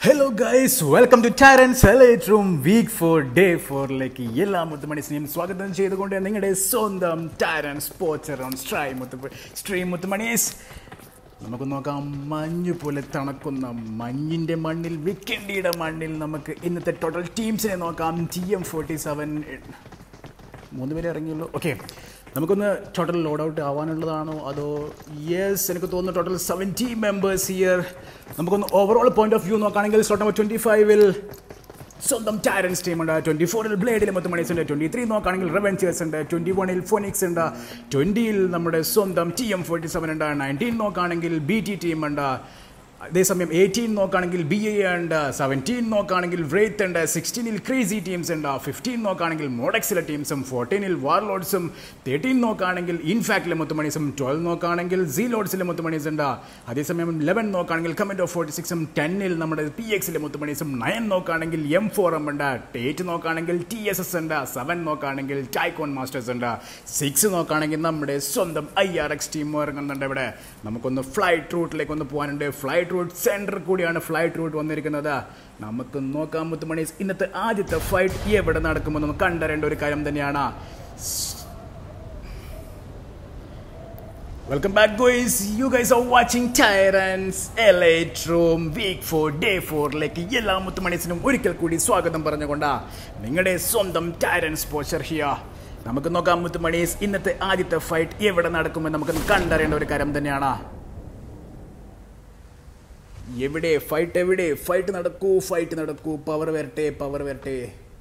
hello guys welcome to Tyrant's Elite Room week four day ഫോറിലേക്ക് എല്ലാ മുത്തുമണീസിനെയും സ്വാഗതം ചെയ്തുകൊണ്ട് നിങ്ങളുടെ സ്വന്തം ടാരൻ സ്പോർട്സ് അറൗണ്ട് സ്ട്രൈ മുത്തു സ്ട്രീം മുത്തുമണീസ് നമുക്ക് നോക്കാം മഞ്ഞ് പോലെ തണുക്കുന്ന മഞ്ഞിൻ്റെ മണ്ണിൽ വിക്കൻഡിയുടെ മണ്ണിൽ നമുക്ക് ഇന്നത്തെ ടോട്ടൽ ടീംസിനെ നോക്കാം ടി എം ഫോർട്ടി സെവൻ മൂന്ന് പേരെ ഇറങ്ങിയുള്ളൂ ഓക്കെ നമുക്കൊന്ന് ടോട്ടൽ ലോഡ് ഔട്ട് ആവാനുള്ളതാണോ അതോ യെസ് എനിക്ക് തോന്നുന്നു ടോട്ടൽ സെവൻറ്റി മെമ്പേഴ്സ് ഇയർ നമുക്കൊന്ന് ഓവറോൾ പോയിന്റ് ഓഫ് വ്യൂ നോക്കുകയാണെങ്കിൽ സ്ലോട്ട് നമ്പർ ട്വൻറ്റി ഫൈവിൽ സ്വന്തം ടാരൻസ് ടീം ഉണ്ട് ട്വൻറ്റി ഫോറിൽ ബ്ലേഡിൽ മൊത്തം മണീസ് ഉണ്ട് ട്വൻറ്റി ത്രീ നോക്കുകയാണെങ്കിൽ റെവൻച്ചേഴ്സ് ഉണ്ട് ട്വൻറ്റി വണിൽ ഫോണിക്സ് ഉണ്ട് ട്വൻറ്റിയിൽ നമ്മുടെ സ്വന്തം ടി എം ഫോർട്ടി സെവൻ ഉണ്ട് നയൻറ്റീൻ നോക്കുകയാണെങ്കിൽ ബി ടി ടീം ഉണ്ട് അതേസമയം എയ്റ്റീൻ നോക്കുകയാണെങ്കിൽ ബി എ ഉണ്ട് സെവൻറ്റീൻ നോക്കുകയാണെങ്കിൽ വ്രേത്ത് ഉണ്ട് സിക്സ്റ്റീനിൽ ക്രേസി ടീംസ് ഉണ്ട് ഫിഫ്റ്റീൻ നോക്കുകയാണെങ്കിൽ മോഡക്സിലെ ടീംസും ഫോർട്ടീനിൽ വാർലോഡ്സും തേർട്ടീൻ നോക്കുകയാണെങ്കിൽ ഇൻഫാക്റ്റിലെ മുത്തുമണീസും ട്വൽവ് നോക്കുകയാണെങ്കിൽ സീ ലോഡ്സിലെ മുത്തുമണീസ് ഉണ്ട് അതേസമയം ലെവൻ നോക്കുകയാണെങ്കിൽ കമൻറ്റ് ഓഫ് ഫോർട്ടി സിക്സും ടെന്നിൽ നമ്മുടെ പി എക്സിലെ മുത്തുമണീസും നയൻ നോക്കുകയാണെങ്കിൽ എം ഫോർ എം ഉണ്ട് എയ്റ്റ് നോക്കുകയാണെങ്കിൽ ടി എസ് എസ് ഉണ്ട് സെവൻ നോക്കുകയാണെങ്കിൽ ടൈക്കോൺ മാസ്റ്റേഴ്സ് ഉണ്ട് സിക്സ് നോക്കുകയാണെങ്കിൽ നമ്മുടെ സ്വന്തം ഐ ആർ എക്സ് ടീം ഇറങ്ങുന്നുണ്ട് ഇവിടെ നമുക്കൊന്ന് ഫ്ലൈറ്റ് റൂട്ടിലേക്ക് ഒന്ന് പോകാനുണ്ട് ഫ്ലൈറ്റ് റൂട്ട് സെൻറ്റർ കൂടിയാണ് ഫ്ലൈറ്റ് റൂട്ട് വന്നിരിക്കുന്നത് നമുക്ക് നോക്കാം മുത്തുമണീസ് ഇന്നത്തെ ആദ്യത്തെ ഫ്ലൈറ്റ് എവിടെ നടക്കുമെന്നൊന്ന് കണ്ടറിയേണ്ട ഒരു കാര്യം തന്നെയാണ് welcome back guys you guys are watching Tyrant's Elite Room week four day ഫോറിലേക്ക് എല്ലാ മുത്തുമണീസിനും ഒരിക്കൽ കൂടി സ്വാഗതം പറഞ്ഞുകൊണ്ടാ നിങ്ങളുടെ സ്വന്തം ടൈറൻസ് പോച്ചർ ഹിയ നമുക്ക് നോക്കാം മുത്തുമണീസ് ഇന്നത്തെ ആദ്യത്തെ ഫൈറ്റ് എവിടെ നടക്കുമെന്ന് നമുക്ക് കണ്ടറിയേണ്ട ഒരു കാര്യം തന്നെയാണ് എവിടെ ഫൈറ്റ് എവിടെ ഫൈറ്റ് നടക്കൂ ഫൈറ്റ് നടക്കൂ പവർ വരട്ടെ പവർ വരട്ടെ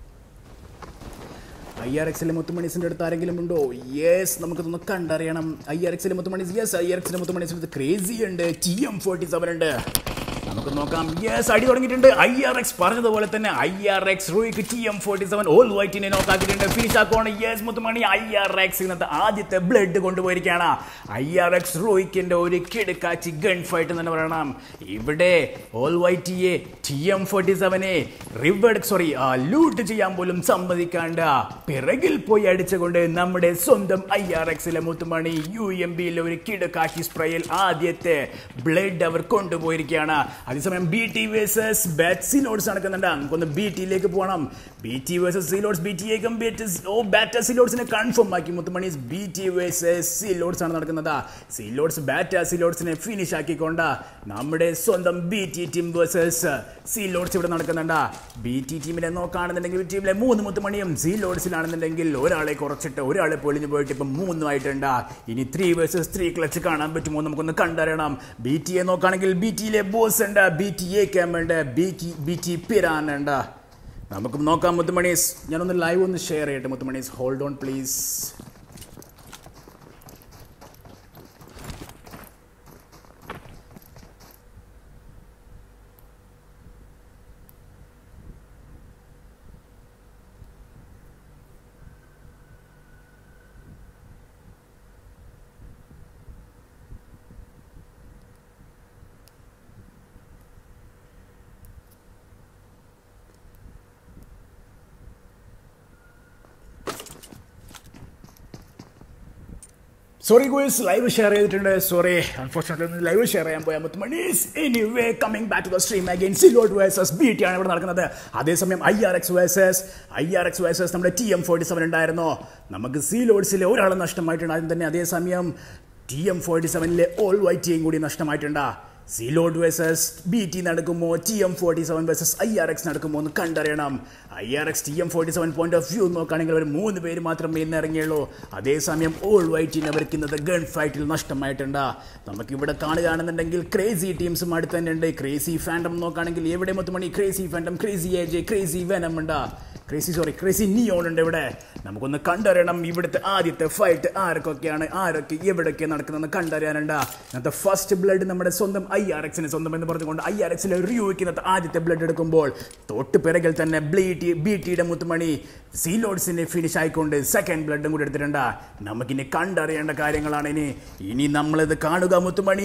ഐ ആർ എക്സിലെ മുത്തുമണീസിൻ്റെ അടുത്ത് ആരെങ്കിലും ഉണ്ടോ യെസ് നമുക്കിതൊന്ന് കണ്ടറിയണം ഐ ആർ എക്സിലെ മുത്തുമണീസ് യെസ് ഐ ആർ എക്സിലെ മുത്തുമണീസിൻ്റെ അടുത്ത് ക്രേസി ഉണ്ട് ടി എം ഫോർട്ടി സെവൻ ഉണ്ട് നമുക്ക് നോക്കാം യെസ് അടി തുടങ്ങിയിട്ടുണ്ട് ഐ ആർ എക്സ് പറഞ്ഞതുപോലെ തന്നെ ഐ ആർ എക്സ് റൂയിക്ക് T M forty seven all വൈറ്റിനെ നോക്കാക്കിയിട്ടുണ്ട് ഫിനിഷ് ആക്കുവാണ് യെസ് മുത്തുമണി ഐ ആർ എക്സ് ഇന്നത്തെ ആദ്യത്തെ ബ്ലഡ് കൊണ്ടുപോയിരിക്കുകയാണ് ഐ ആർ എക്സ് റോയ്ക്കിന്റെ ഒരു കിടക്കാച്ചി ഗൺ ഫൈറ്റ് എന്ന് തന്നെ പറയണം ഇവിടെ ഓൾ വൈറ്റിയെ ടി എം ഫോർട്ടി സെവനെ റിവേഡ് സോറി ലൂട്ട് ചെയ്യാൻ പോലും സമ്മതിക്കാണ്ട് പിറകിൽ പോയി അടിച്ചുകൊണ്ട് നമ്മുടെ സ്വന്തം ഐ ആർ എക്സിലെ മുത്തുമണി യു എം ബിയിലെ ഒരു കിടക്കാച്ചി സ്പ്രേയിൽ ആദ്യത്തെ ബ്ലഡ് അവർ കൊണ്ടുപോയിരിക്കുകയാണ് അതേസമയം ബി ടി വേഴ്സസ് ബാറ്റ് സിലോഡ്സ് നടക്കുന്നുണ്ട് നമുക്കൊന്ന് ബി ടിയിലേക്ക് പോകണം ബി ടി വേഴ്സസ് സിലോഡ്സ് ബി ടി ഏക്കും ഓ ബാറ്റ സിലോഡ്സിനെ കൺഫേം ആക്കി മുത്തുമണീസ് ബി ടി വേഴ്സസ് സിലോഡ്സ് ആണ് നടക്കുന്നത് സിലോഡ്സ് ബാറ്റ സിലോഡ്സിനെ ഫിനിഷ് ആക്കിക്കൊണ്ട് നമ്മുടെ സ്വന്തം ബി ടി ടീം വേഴ്സസ് സിലോഡ്സ് ഇവിടെ നടക്കുന്നുണ്ട് ബി ടി ടീമിനെ നോക്കുകയാണെന്നുണ്ടെങ്കിൽ ബി ടീമിലെ മൂന്ന് മുത്തുമണിയും സിലോഡ്സിലാണെന്നുണ്ടെങ്കിൽ ഒരാളെ കുറച്ചിട്ട് ഒരാളെ പൊളിഞ്ഞു പോയിട്ട് ഇപ്പം മൂന്നുമായിട്ടുണ്ട് ഇനി ത്രീ വേഴ്സസ് ത്രീ ക്ലച്ച് കാണാൻ പറ്റുമോ നമുക്കൊന്ന് കണ്ടറിയണം ബി ടി എ നോക്കുകയാണെങ്കിൽ ബി ടിയിലെ ബോസ് ഉണ്ട് ബി ടി എ ക്യാം ഉണ്ട് ബി ടി ബി ടി പിരാൻ ഉണ്ട് നമുക്ക് നോക്കാം മുത്തുമണീസ് ഞാനൊന്ന് ലൈവ് ഒന്ന് ഷെയർ ചെയ്യട്ടെ മുത്തുമണീസ് hold on please sorry guys live share ചെയ്തിട്ടുണ്ട് സോറി അൺഫോർച്ചുനേറ്റ്ലി ലൈവ് ഷെയർ ചെയ്യാൻ പോയാൽ മുത്തുമണീസ് anyway coming back to the stream again സിലോഡ് വേഴ്സസ് ബി ടി ആണ് ഇവിടെ നടക്കുന്നത് അതേസമയം I R X versus I R X versus നമ്മുടെ ടി എം ഫോർട്ടി സെവൻ ഉണ്ടായിരുന്നു നമുക്ക് സി ലോഡ്സിലെ ഒരാൾ നഷ്ടമായിട്ടുണ്ട് ആദ്യം തന്നെ അതേസമയം ടി എം ഫോർട്ടി സെവനിലെ ഓൾ വൈറ്റിയും കൂടി നഷ്ടമായിട്ടുണ്ട് സിലോഡ് വേഴ്സസ് ബി ടി നടക്കുമോ T M forty seven versus I R X നടക്കുമോ എന്ന് കണ്ടറിയണം I R X T M forty seven point of view നോക്കുകയാണെങ്കിൽ അവർ മൂന്ന് പേര് മാത്രമേ ഇന്ന് ഇറങ്ങിയുള്ളൂ അതേസമയം ഓൾ വൈറ്റിന് അവർക്ക് ഇന്നത്തെ ഗൺ ഫൈറ്റിൽ നഷ്ടമായിട്ടുണ്ട് നമുക്കിവിടെ കാണുകയാണെന്നുണ്ടെങ്കിൽ ക്രേസി ടീംസും അടുത്ത് തന്നെ ഉണ്ട് ക്രേസി ഫാൻഡം നോക്കുകയാണെങ്കിൽ എവിടെ മൊത്തമണി crazy phantom crazy A J crazy venom ഉണ്ട് ക്രേസി സോറി ക്രേസി നിയോൺ ഉണ്ട് ഇവിടെ നമുക്കൊന്ന് കണ്ടറിയണം ഇവിടുത്തെ ആദ്യത്തെ ഫൈറ്റ് ആരൊക്കെയാണ് ആരൊക്കെ എവിടെയൊക്കെ നടക്കുന്നതെന്ന് കണ്ടറിയാനുണ്ട് ഇന്നത്തെ ഫസ്റ്റ് ബ്ലഡ് നമ്മുടെ സ്വന്തം ഐ ആർ എക്സിന് സ്വന്തം എന്ന് പറഞ്ഞുകൊണ്ട് ഐ ആർ എക്സിലെ റിയോയ്ക്ക് ഇന്നത്തെ ആദ്യത്തെ ബ്ലഡ് എടുക്കുമ്പോൾ തൊട്ട് പിറകിൽ തന്നെ ബ്ലീ ടി ബി ടിയുടെ മുത്തുമണി സീലോഡ്സിനെ ഫിനിഷ് ആയിക്കൊണ്ട് സെക്കൻഡ് ബ്ലഡും കൂടി എടുത്തിട്ടുണ്ട് നമുക്കിനി കണ്ടറിയേണ്ട കാര്യങ്ങളാണ് ഇനി ഇനി നമ്മളിത് കാണുക മുത്തുമണീസ്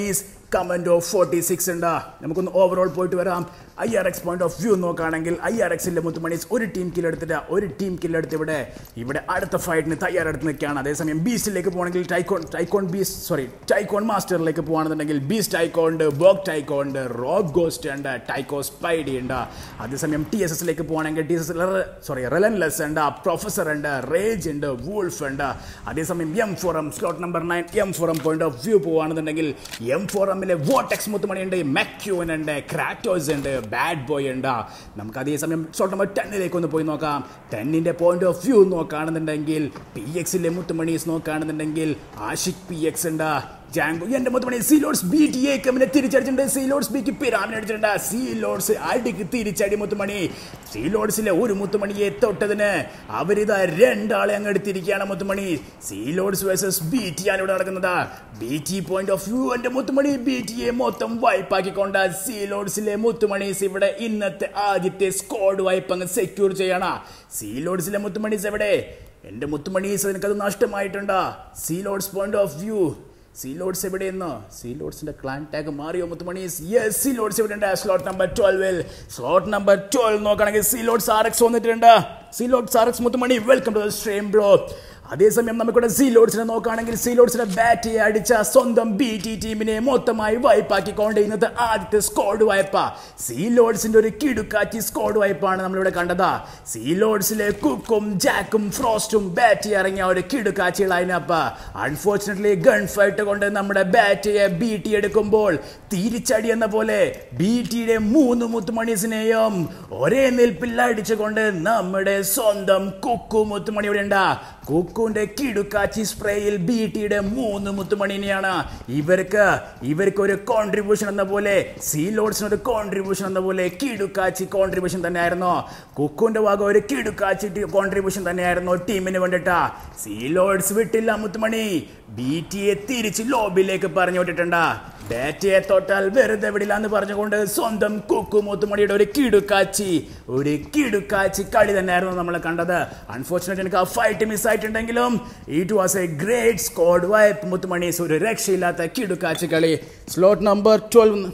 കമൻഡോ ഫോർട്ടി സിക്സ് ഉണ്ട് നമുക്കൊന്ന് ഓവറോൾ പോയിട്ട് വരാം I R X point of view നോക്കുകയാണെങ്കിൽ ഐ ആർ എക്സിന്റെ മുത്തുമണീസ് ഒരു ടീം കില്ലെടുത്തിട്ട് ഒരു ടീം കില്ലെടുത്ത് ഇവിടെ ഇവിടെ അടുത്ത ഫൈറ്റിന് തയ്യാറെടുത്ത് നിൽക്കുകയാണ് അതേസമയം ബീസ്റ്റിലേക്ക് പോകണമെങ്കിൽ Tycoon Tycoon beast sorry Tycoon മാസ്റ്ററിലേക്ക് പോകുകയാണെന്നുണ്ടെങ്കിൽ ബീസ് ടൈക്കോ ഉണ്ട് ബോക് ടൈക്കോ ഉണ്ട് റോബ് ഗോസ്റ്റ് ഉണ്ട് ടൈക്കോ സ്പൈഡി ഉണ്ട് അതേസമയം ടി എസ് എസിലേക്ക് പോകുകയാണെങ്കിൽ T S S sorry relentless ഉണ്ട് പ്രൊഫസർ ഉണ്ട് റേജ് ഉണ്ട് വൂൾഫ് ഉണ്ട് അതേസമയം M forum slot number nine M forum point of view പോകുകയാണെന്നുണ്ടെങ്കിൽ എം ഫോറമിലെ വോട്ടെക്സ് മുത്തുമണി ഉണ്ട് മെക്യൂൻ ഉണ്ട് ക്രാറ്റോസ് ഉണ്ട് ബാഡ് ബോയ് ഉണ്ട് നമുക്ക് അതേസമയം സ്ലോട്ട് നമ്പർ ടെന്നിലേക്ക് ഒന്ന് പോയി നോക്കാം ടെന്നിന്റെ പോയിന്റ് ഓഫ് വ്യൂ നോക്കുകയാണെന്നുണ്ടെങ്കിൽ പി എക്സിലെ മുത്തുമണീസ് നോക്കുകയാണെന്നുണ്ടെങ്കിൽ ആഷിക് പി എക്സ് ഉണ്ട് ജാങ്കോ എന്റെ മൊത്തം സീലോഡ്സ് ബി ടി എ കമ്മിനെ തിരിച്ചടിച്ചിട്ടുണ്ട് സീലോഡ്സ് ബിക്ക് പിരാമിന് അടിച്ചിട്ടുണ്ട് സീലോഡ്സ് അടിക്ക് തിരിച്ചടി മുത്തുമണി സീലോഡ്സിലെ ഒരു മുത്തുമണിയെ തൊട്ടതിന് അവരിതാ രണ്ടാളെ അങ്ങ് എടുത്തിരിക്കുകയാണ് മുത്തുമണി സീലോഡ്സ് വേഴ്സസ് ബി ടി ആണ് ഇവിടെ നടക്കുന്നത് B T point of view എന്റെ മുത്തുമണി ബി ടി എ മൊത്തം വൈപ്പാക്കിക്കൊണ്ട് സീലോഡ്സിലെ മുത്തുമണീസ് ഇവിടെ ഇന്നത്തെ ആദ്യത്തെ സ്ക്വാഡ് വൈപ്പ് അങ്ങ് സെക്യൂർ ചെയ്യണം സീലോഡ്സിലെ മുത്തുമണീസ് എവിടെ എന്റെ മുത്തുമണീസ് നിനക്കത് നഷ്ടമായിട്ടുണ്ടാ സീലോഡ്സ് പോയിന്റ് ഓഫ് വ്യൂ സീലോഡ്സ് എവിടെയെന്ന് സീലോഡ്സിന്റെ ക്ലാൻ ടാഗ് മാറിയോ മുത്തുമണി യെസ് സീലോഡ്സ് എവിടെ ഉണ്ട് സ്ലോട്ട് നമ്പർ ട്വൽവിൽ സ്ലോട്ട് നമ്പർ ട്വൽവ് നോക്കുകയാണെങ്കിൽ സീലോഡ്സ് ആർ എക്സ് വന്നിട്ടുണ്ട് സീലോഡ്സ് ആർ എക്സ് മുത്തുമണി വെൽക്കം ടു സ്ട്രീം ബ്രോ അതേസമയം നമുക്കിവിടെ സീലോഡ്സിനെ നോക്കുകയാണെങ്കിൽ സീലോഡ്സിനെ ബാറ്റ് അടിച്ച സ്വന്തം ബി ടി ടീമിനെ മൊത്തമായി വായ്പാക്കിക്കൊണ്ട് ഇന്നത്തെ ആദ്യത്തെ സ്കോഡ് വായ്പ സീലോഡ്സിന്റെ ഒരു കിടുക്കാച്ചി സ്കോഡ് വായ്പാണ് നമ്മളിവിടെ കണ്ടത് സീലോഡ്സിലെ കുക്കും ജാക്കും ഫ്രോസ്റ്റും ബാറ്റ് ഇറങ്ങിയ ഒരു കിടുക്കാച്ചി ലൈനപ്പ് അൺഫോർച്ചുനേറ്റ്ലി ഗൺ ഫൈറ്റ് കൊണ്ട് നമ്മുടെ ബാറ്റയെ ബി ടി എടുക്കുമ്പോൾ തിരിച്ചടി എന്ന പോലെ ബി ടിയുടെ മൂന്ന് മുത്തുമണീസിനെയും ഒരേ നിൽപ്പിൽ അടിച്ചുകൊണ്ട് നമ്മുടെ സ്വന്തം കുക്കു മുത്തുമണി ഇവിടെ ഉണ്ട് കുക്കുന്റെ കിടുക്കാച്ചി സ്പ്രേയിൽ ബി ടിയുടെ മൂന്ന് മുത്തുമണിനെയാണ് ഇവർക്ക് ഇവർക്ക് ഒരു കോൺട്രിബ്യൂഷൻ എന്ന പോലെ സീലോഡ്സിന് ഒരു കോൺട്രിബ്യൂഷൻ എന്ന പോലെ കിടുക്കാച്ചി കോൺട്രിബ്യൂഷൻ തന്നെയായിരുന്നു കുക്കുന്റെ ഭാഗം ഒരു കിടുക്കാച്ചി കോൺട്രിബ്യൂഷൻ തന്നെയായിരുന്നു ടീമിന് വേണ്ടിട്ടാ സീലോഡ്സ് വിട്ടില്ല മുത്തുമണി ബി ടിയെ തിരിച്ച് ലോബിലേക്ക് പറഞ്ഞു വിട്ടിട്ടുണ്ട് ബാറ്റയെ തൊട്ടാൽ വെറുതെ വിടില്ല എന്ന് പറഞ്ഞുകൊണ്ട് സ്വന്തം കുക്കു മുത്തുമണിയുടെ ഒരു കിടുക്കാച്ചി ഒരു കിടുക്കാച്ചി കളി തന്നെയായിരുന്നു നമ്മൾ കണ്ടത് അൺഫോർച്ചുനേറ്റ് എനിക്ക് ആ ഫൈറ്റ് മിസ് ആയിട്ടുണ്ടെങ്കിലും it was a great squad wipe മുത്തുമണീസ് ഒരു രക്ഷയില്ലാത്ത കിടുക്കാച്ചി കളി slot number twelve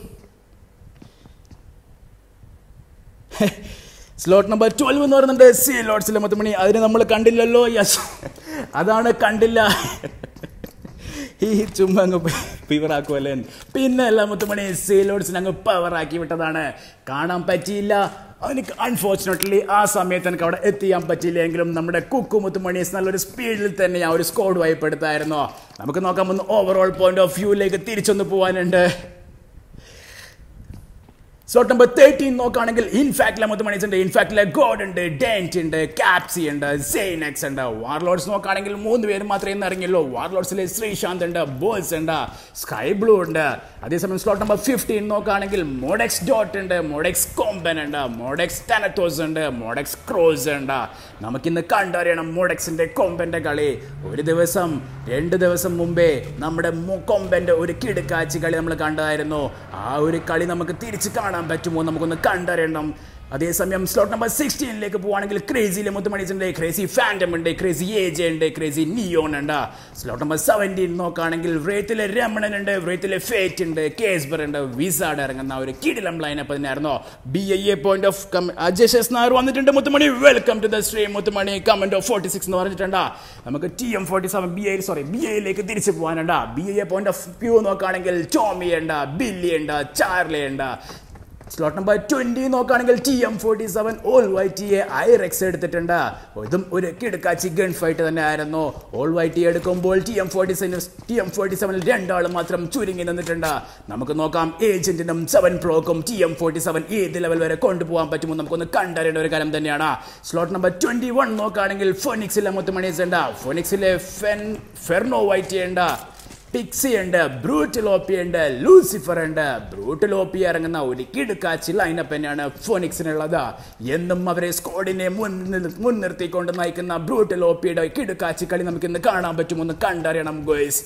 slot number twelve എന്ന് പറയുന്നുണ്ട് സി ലോട്ട്സിലെ മുത്തുമണി അതിന് നമ്മൾ കണ്ടില്ലല്ലോ യെസ് അതാണ് കണ്ടില്ല ഈ ചുമ്മാ അങ്ങ് പവറാക്കുമല്ലേ പിന്നെ അല്ല മുത്തുമണി സീലോഡ്സിന് അങ്ങ് പവറാക്കി വിട്ടതാണ് കാണാൻ പറ്റിയില്ല എനിക്ക് അൺഫോർച്ചുനേറ്റ്ലി ആ സമയത്ത് എനിക്ക് അവിടെ എത്തിയാൻ പറ്റിയില്ലെങ്കിലും നമ്മുടെ കുക്കു മുത്തുമണീസ് നല്ലൊരു സ്പീഡിൽ തന്നെ ആ ഒരു സ്കോഡ് വായ്പെടുത്തായിരുന്നു നമുക്ക് നോക്കാം ഒന്ന് ഓവറോൾ പോയിന്റ് ഓഫ് വ്യൂയിലേക്ക് തിരിച്ചൊന്ന് പോകാനുണ്ട് സ്ലോട്ട് നമ്പർ തേർട്ടീൻ നോക്കുകയാണെങ്കിൽ ഇൻഫാക്റ്റിലെ മുത്തുമണീസ് ഉണ്ട് ഇൻഫാക്റ്റിലെ ഗോഡ് ഉണ്ട് ഡെന്റ് ഉണ്ട് കാപ്സി ഉണ്ട് സെയ്നെക്സ് ഉണ്ട് വാർലോഡ്സ് നോക്കുകയാണെങ്കിൽ മൂന്ന് പേര് മാത്രമേ ഇന്ന് ഇറങ്ങിയുള്ളൂ വാർലോഡ്സിലെ ശ്രീശാന്ത് ഉണ്ട് ബോൾസ് ഉണ്ട് സ്കൈ ബ്ലൂ ഉണ്ട് അതേസമയം സ്ലോട്ട് നമ്പർ ഫിഫ്റ്റീൻ നോക്കുകയാണെങ്കിൽ മോഡെക്സ് ഡോട്ട് ഉണ്ട് മോഡെക്സ് കോമ്പൻ ഉണ്ട് മോഡെക്സ് ടാനത്തോസ് ഉണ്ട് മോഡെക്സ് ക്രോസ് ഉണ്ട് നമുക്കിന്ന് കണ്ടറിയണം മോഡെക്സിന്റെ കോമ്പന്റെ കളി ഒരു ദിവസം രണ്ട് ദിവസം മുമ്പേ നമ്മുടെ കൊമ്പന്റെ ഒരു കിടുക്കാച്ചി കളി നമ്മൾ കണ്ടായിരുന്നു ആ ഒരു കളി നമുക്ക് തിരിച്ച് കാണാൻ പറ്റുമോ നമുക്കൊന്ന് കണ്ടറിയണം അതേസമയം സ്ലോട്ട് നമ്പർ സിക്സ്റ്റീനിലേക്ക് പോവുകയാണെങ്കിൽ ക്രേസിയിലെ മുത്തുമണീസുണ്ട് ക്രേസി ഫാൻറ്റം ഉണ്ട് ക്രേസി ഏജ് ഉണ്ട് ക്രേസി നിയോൺ ഉണ്ട് സ്ലോട്ട് നമ്പർ സെവൻറ്റീൻ നോക്കുകയാണെങ്കിൽ വ്രേത്തിലെ രമണൻ ഉണ്ട് വ്രേത്തിലെ ഫേറ്റ് ഉണ്ട് കേസ്ബർ ഉണ്ട് വിസാഡ് ഇറങ്ങുന്ന ഒരു കിടിലം ലൈനപ്പ് തന്നെയായിരുന്നു B I A point of Ajay Nair വന്നിട്ടുണ്ട് മുത്തുമണി വെൽക്കം ടു ദ സ്ട്രീം മുത്തുമണി കമന്റ് ഓഫ് ഫോർട്ടി സിക്സ് എന്ന് പറഞ്ഞിട്ടുണ്ട് നമുക്ക് T M forty seven B I sorry B ഐയിലേക്ക് തിരിച്ചു പോകാനുണ്ട് B I A point of view നോക്കുകയാണെങ്കിൽ ടോമി ഉണ്ട് ബില്ലി ഉണ്ട് ചാർലി ഉണ്ട് സ്ലോട്ട് നമ്പർ ട്വന്റി നോക്കുകയാണെങ്കിൽ T M forty seven all white A IRX എടുത്തിട്ടുണ്ട് ഇതും ഒരു കിടക്കാച്ചി ഗൺ ഫൈറ്റ് തന്നെ ആയിരുന്നു ഓൾ വൈറ്റി എടുക്കുമ്പോൾ T M forty seven T M forty സെവനിൽ രണ്ടാൾ മാത്രം ചുരുങ്ങി നിന്നിട്ടുണ്ട് നമുക്ക് നോക്കാം ഏജന്റിനും സെവൻ പ്രോക്കും ടി എം ഫോർട്ടി സെവൻ ഏത് ലെവൽ വരെ കൊണ്ടുപോകാൻ പറ്റുമോ നമുക്കൊന്ന് കണ്ടറിയേണ്ട ഒരു കാര്യം തന്നെയാണ് സ്ലോട്ട് നമ്പർ ട്വന്റി വൺ നോക്കുകയാണെങ്കിൽ ഫൊനിക്സിലെ മുത്തുമണീസ് ഉണ്ട് ഫൊനിക്സിലെ ഫെൻ ഫെർണോ വൈറ്റി ഉണ്ട് പിക്സി ഉണ്ട് ബ്രൂട്ടിലോപ്പി ഉണ്ട് ലൂസിഫർ ഉണ്ട് ബ്രൂട്ടിലോപ്പി ഇറങ്ങുന്ന ഒരു കിടുക്കാച്ചി ലൈനപ്പ് തന്നെയാണ് ഫോണിക്സിനുള്ളത് എന്നും അവരെ സ്കോഡിനെ മുൻ മുൻനിർത്തിക്കൊണ്ട് നയിക്കുന്ന ബ്രൂട്ടിലോപ്പിയുടെ കിടുക്കാച്ചി കളി നമുക്ക് ഇന്ന് കാണാൻ പറ്റുമെന്ന് കണ്ടറിയണം ഗോയ്സ്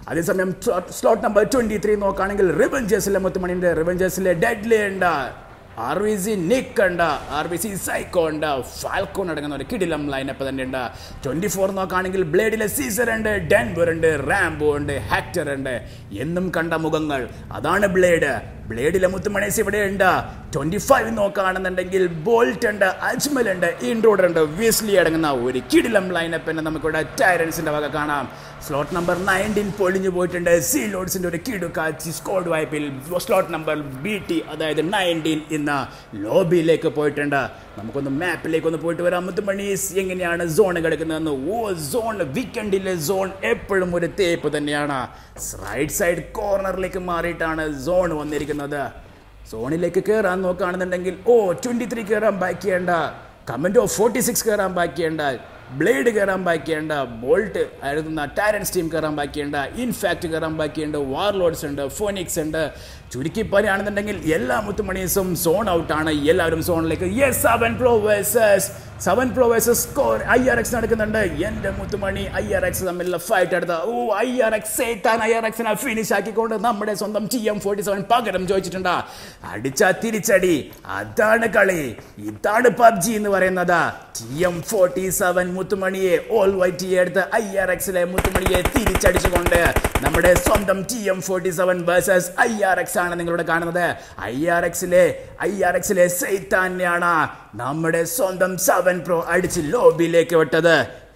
അതേസമയം സ്ലോട്ട് നമ്പർ ട്വന്റി ത്രീ നോക്കുകയാണെങ്കിൽ റിവഞ്ചേഴ്സിലെ മുത്തുമണിയുണ്ട് റിവഞ്ചേഴ്സിലെ ഡെഡ്ലി ഉണ്ട് ആർ ബി സി നിക്ക് ഉണ്ട് ആർ ബി സി സൈക്കോ ഉണ്ട് ഫാൽക്കോൺ അടങ്ങുന്ന ഒരു കിടിലം ലൈനപ്പ് തന്നെ ഉണ്ട് ട്വന്റി ഫോർ നോക്കുകയാണെങ്കിൽ ബ്ലേഡിലെ സീസർ ഉണ്ട് ഡെൻബർ ഉണ്ട് റാംബോ ഉണ്ട് ഹാക്ടർ ഉണ്ട് എന്നും കണ്ട മുഖങ്ങൾ അതാണ് ബ്ലേഡ് ബ്ലേഡിലെ മുത്തുമണേസ് ഇവിടെ ഉണ്ട് ട്വന്റി ഫൈവ് നോക്കുകയാണെന്നുണ്ടെങ്കിൽ ബോൾട്ട് ഉണ്ട് അജ്മൽ ഉണ്ട് ഇൻഡോഡർ ഉണ്ട് വീസ്ലി അടങ്ങുന്ന ഒരു കിടിലം ലൈനപ്പിനെ നമുക്കിവിടെ ടൈറൻസിന്റെ വക കാണാം സ്ലോട്ട് നമ്പർ നയൻറ്റീൻ പൊളിഞ്ഞു പോയിട്ടുണ്ട് സി ലോഡ്സിന്റെ ഒരു കിടുക്കാച്ചി സ്കോഡ് വായ്പിൽ സ്ലോട്ട് നമ്പർ ബി ടി അതായത് നയൻറ്റീൻ ഇന്ന് ലോബിയിലേക്ക് പോയിട്ടുണ്ട് നമുക്കൊന്ന് മാപ്പിലേക്ക് ഒന്ന് പോയിട്ട് വരാം മുത്തുമണീസ് എങ്ങനെയാണ് സോൺ കിടക്കുന്നതെന്ന് ഓ സോൺ വീക്കെൻഡിലെ സോൺ എപ്പോഴും ഒരു തേപ്പ് തന്നെയാണ് റൈറ്റ് സൈഡ് കോർണറിലേക്ക് മാറിയിട്ടാണ് സോൺ വന്നിരിക്കുന്നത് സോണിലേക്ക് കയറാൻ നോക്കുകയാണെന്നുണ്ടെങ്കിൽ ഓ ട്വൻറ്റി ത്രീ കയറാൻ ബാക്ക് ചെയ്യേണ്ട കമൻറ്റോ ഫോർട്ടി സിക്സ് കയറാൻ ബാക്ക് ചെയ്യേണ്ട ബ്ലേഡ് കയറാൻ ബാക്കിയുണ്ട് ബോൾട്ട് എഴുതുന്ന ടാരൻസ് ടീം കയറാൻ ബാക്കിയുണ്ട് ഇൻഫാക്ട് കയറാൻ ബാക്കിയുണ്ട് വാർലോഡ്സ് ഉണ്ട് ഫോനിക്സ് ഉണ്ട് ചുരുക്കി പറയുകയാണെന്നുണ്ടെങ്കിൽ എല്ലാ മുത്തുമണീസും സോൺ ഔട്ടാണ് എല്ലാവരും സോണിലേക്ക് yes seven pro versus seven pro versus score I R X നടക്കുന്നുണ്ട് എൻ്റെ മുത്തുമണി ഐ ആർ എക്സ് തമ്മിലുള്ള ഫൈറ്റ് എടുത്ത ഓ ഐ ആർ എക്സ് സേത്താൻ ഐ ആർ എക്സിനെ ഫിനിഷ് ആക്കിക്കൊണ്ട് നമ്മുടെ സ്വന്തം ടി എം ഫോർട്ടി സെവൻ പകരം ചോദിച്ചിട്ടുണ്ട് അടിച്ച തിരിച്ചടി അതാണ് കളി ഇതാണ് പബ്ജി എന്ന് പറയുന്നത് ടി എം ഫോർട്ടി സെവൻ മുത്തുമണിയെ ഓൾ വൈറ്റ് എടുത്ത് ഐ ആർ എക്സിലെ മുത്തുമണിയെ തിരിച്ചടിച്ചുകൊണ്ട് നമ്മുടെ സ്വന്തം T M forty seven versus I R X ആണ് നിങ്ങളിവിടെ കാണുന്നത് ഐ ആർ എക്സിലെ ഐ ആർ എക്സിലെ സൈത്താനെയാണ് നമ്മുടെ സ്വന്തം സെവൻ പ്രോ അടിച്ച് ലോബിയിലേക്ക് വിട്ടത്